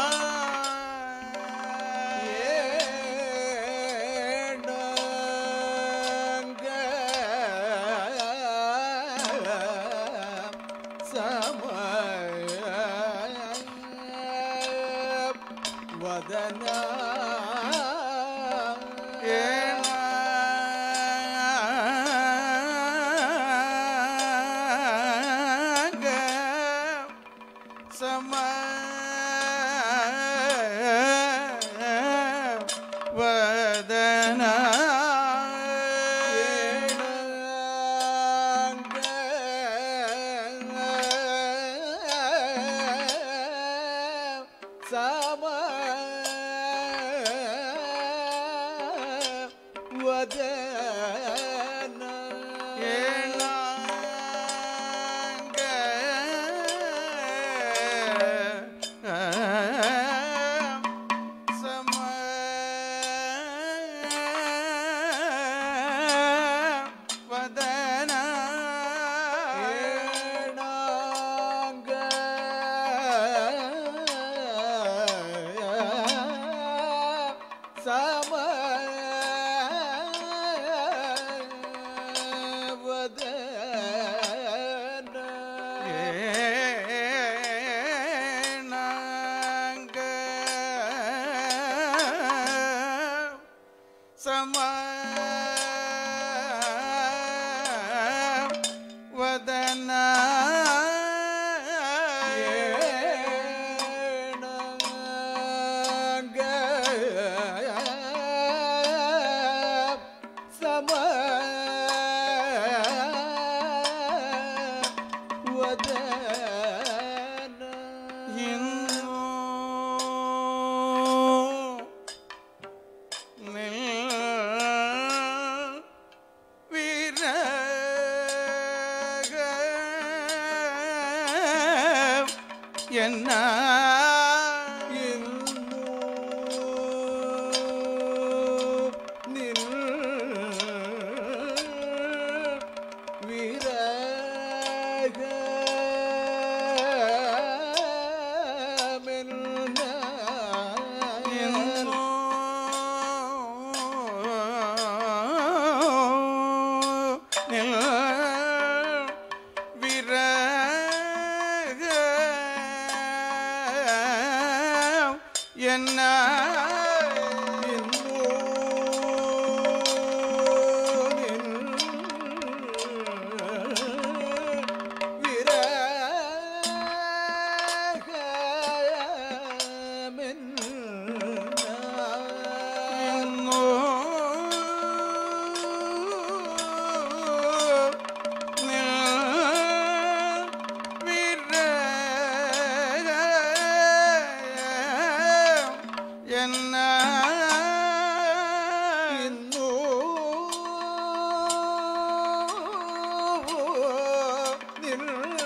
വദന സമ വദന സമ വദന സമ വദന ഏണാങ്ക എന്ന ഇന്നു നിൻ വിരഹമെന്ന എന്ന ഇന്നു നിൻ വിരഹമെന്ന എന്ന ഇന്നു നിൻ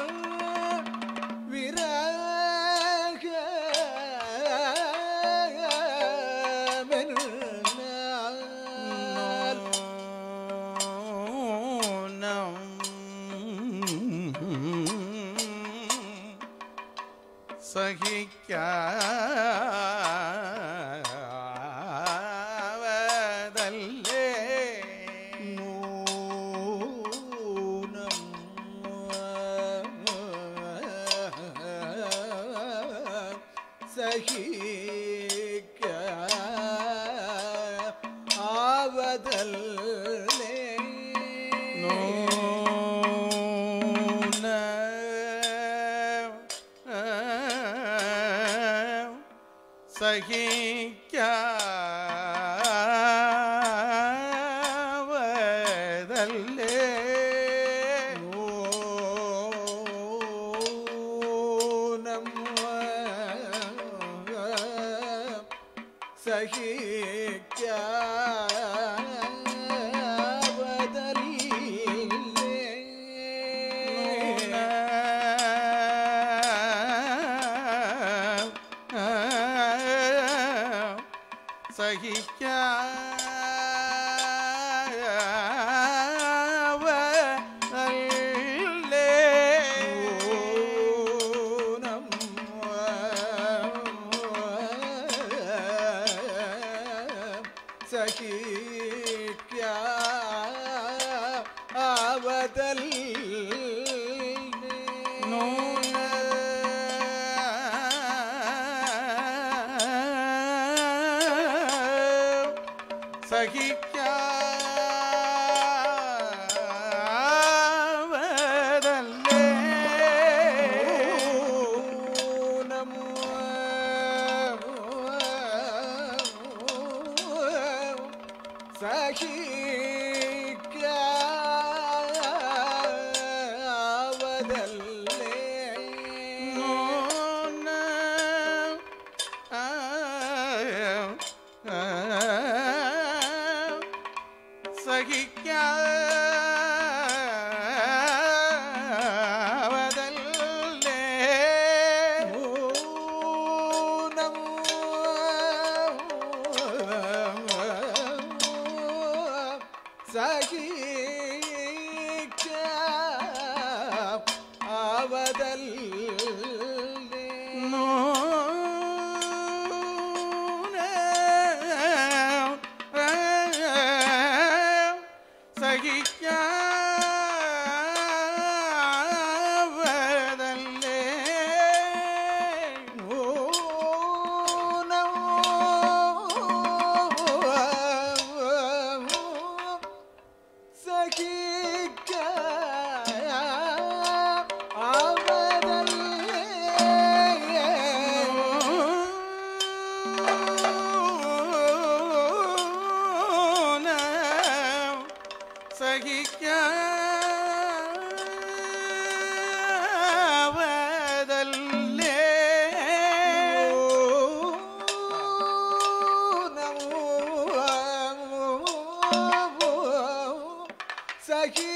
വിരഹമെന്ന സഹിക്കാവതല്ലേ നൂനം സഹിക്ക ആവതല്ലേ നൂന സഹിക്കാവതല്ലേ നൂനം സഹിക്ക സഹിക്ക ആവതൽ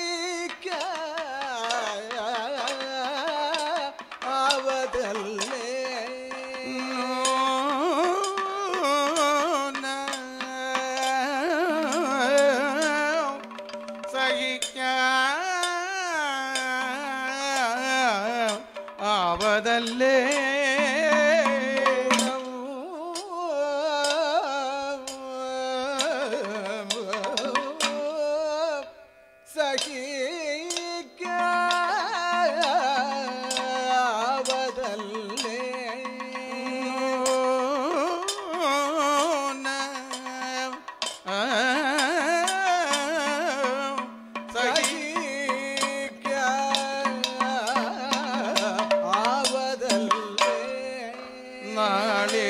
സഹിക്ക ആവതല്ലേ ആവതല്ലേ നാളെ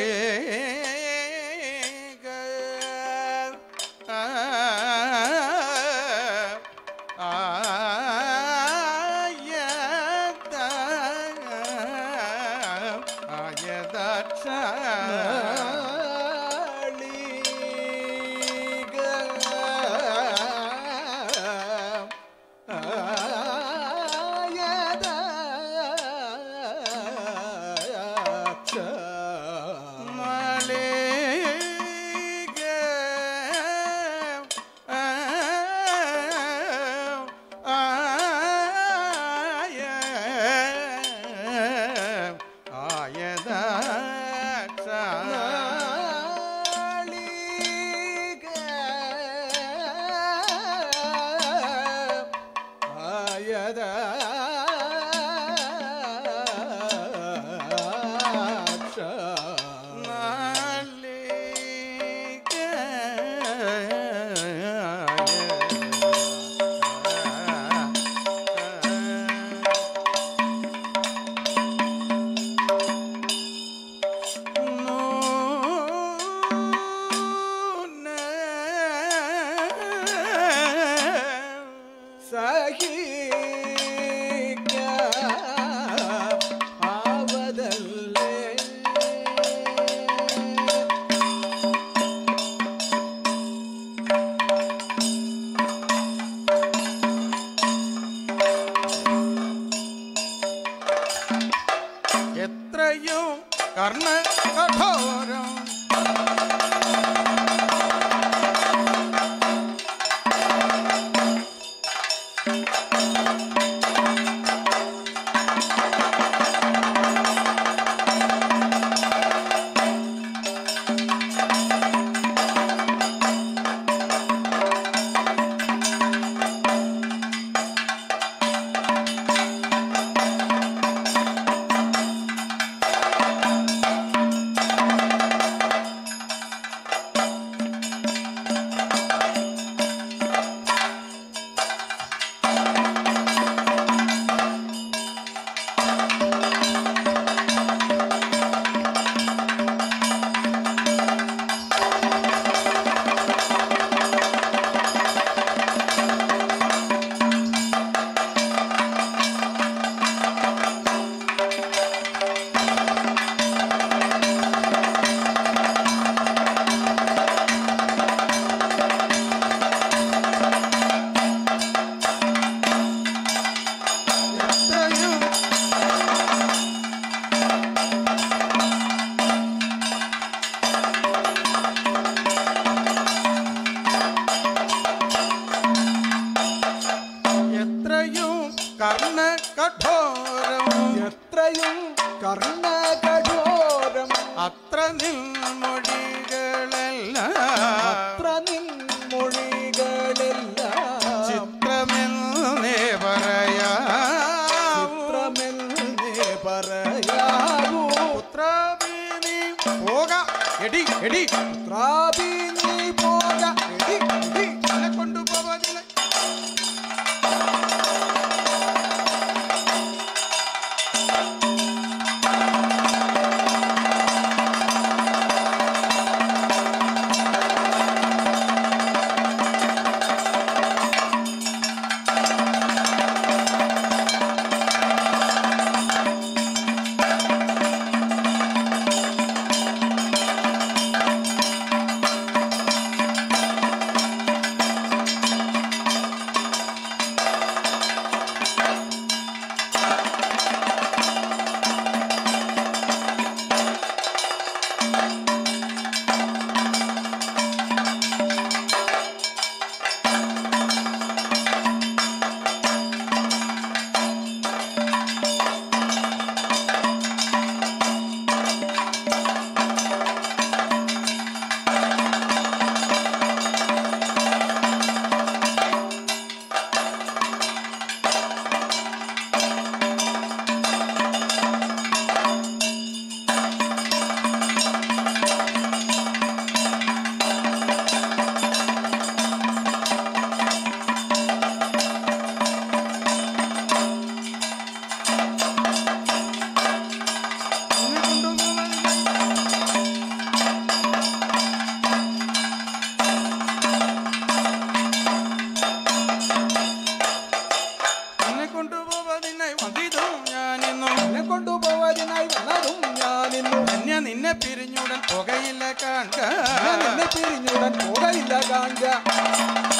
എത്രയും കർണ കഠോരം എത്രയും എത്രയും കർണ കഠോരം എത്രയും കർണകഠോരം അത്ര നിൻമൊഴികളെല്ലാം അത്ര നിൻമൊഴികളെല്ലാം ചിത്രമെന്നേ പറയാ ചിത്രമെന്നേ പറയാവൂ പുത്രാബീനി പോക എടി എടി ത്രാപി നീ പോക എടി, എടി. അതിനെ കൊണ്ടുപോവാതില്ല ആ നിന്നെ പിരിഞ്ഞുടൻ പുകയില്ല കാണുക ഞാൻ നിന്നെ പിരിഞ്ഞുടൻ പോകയില്ല കാണുക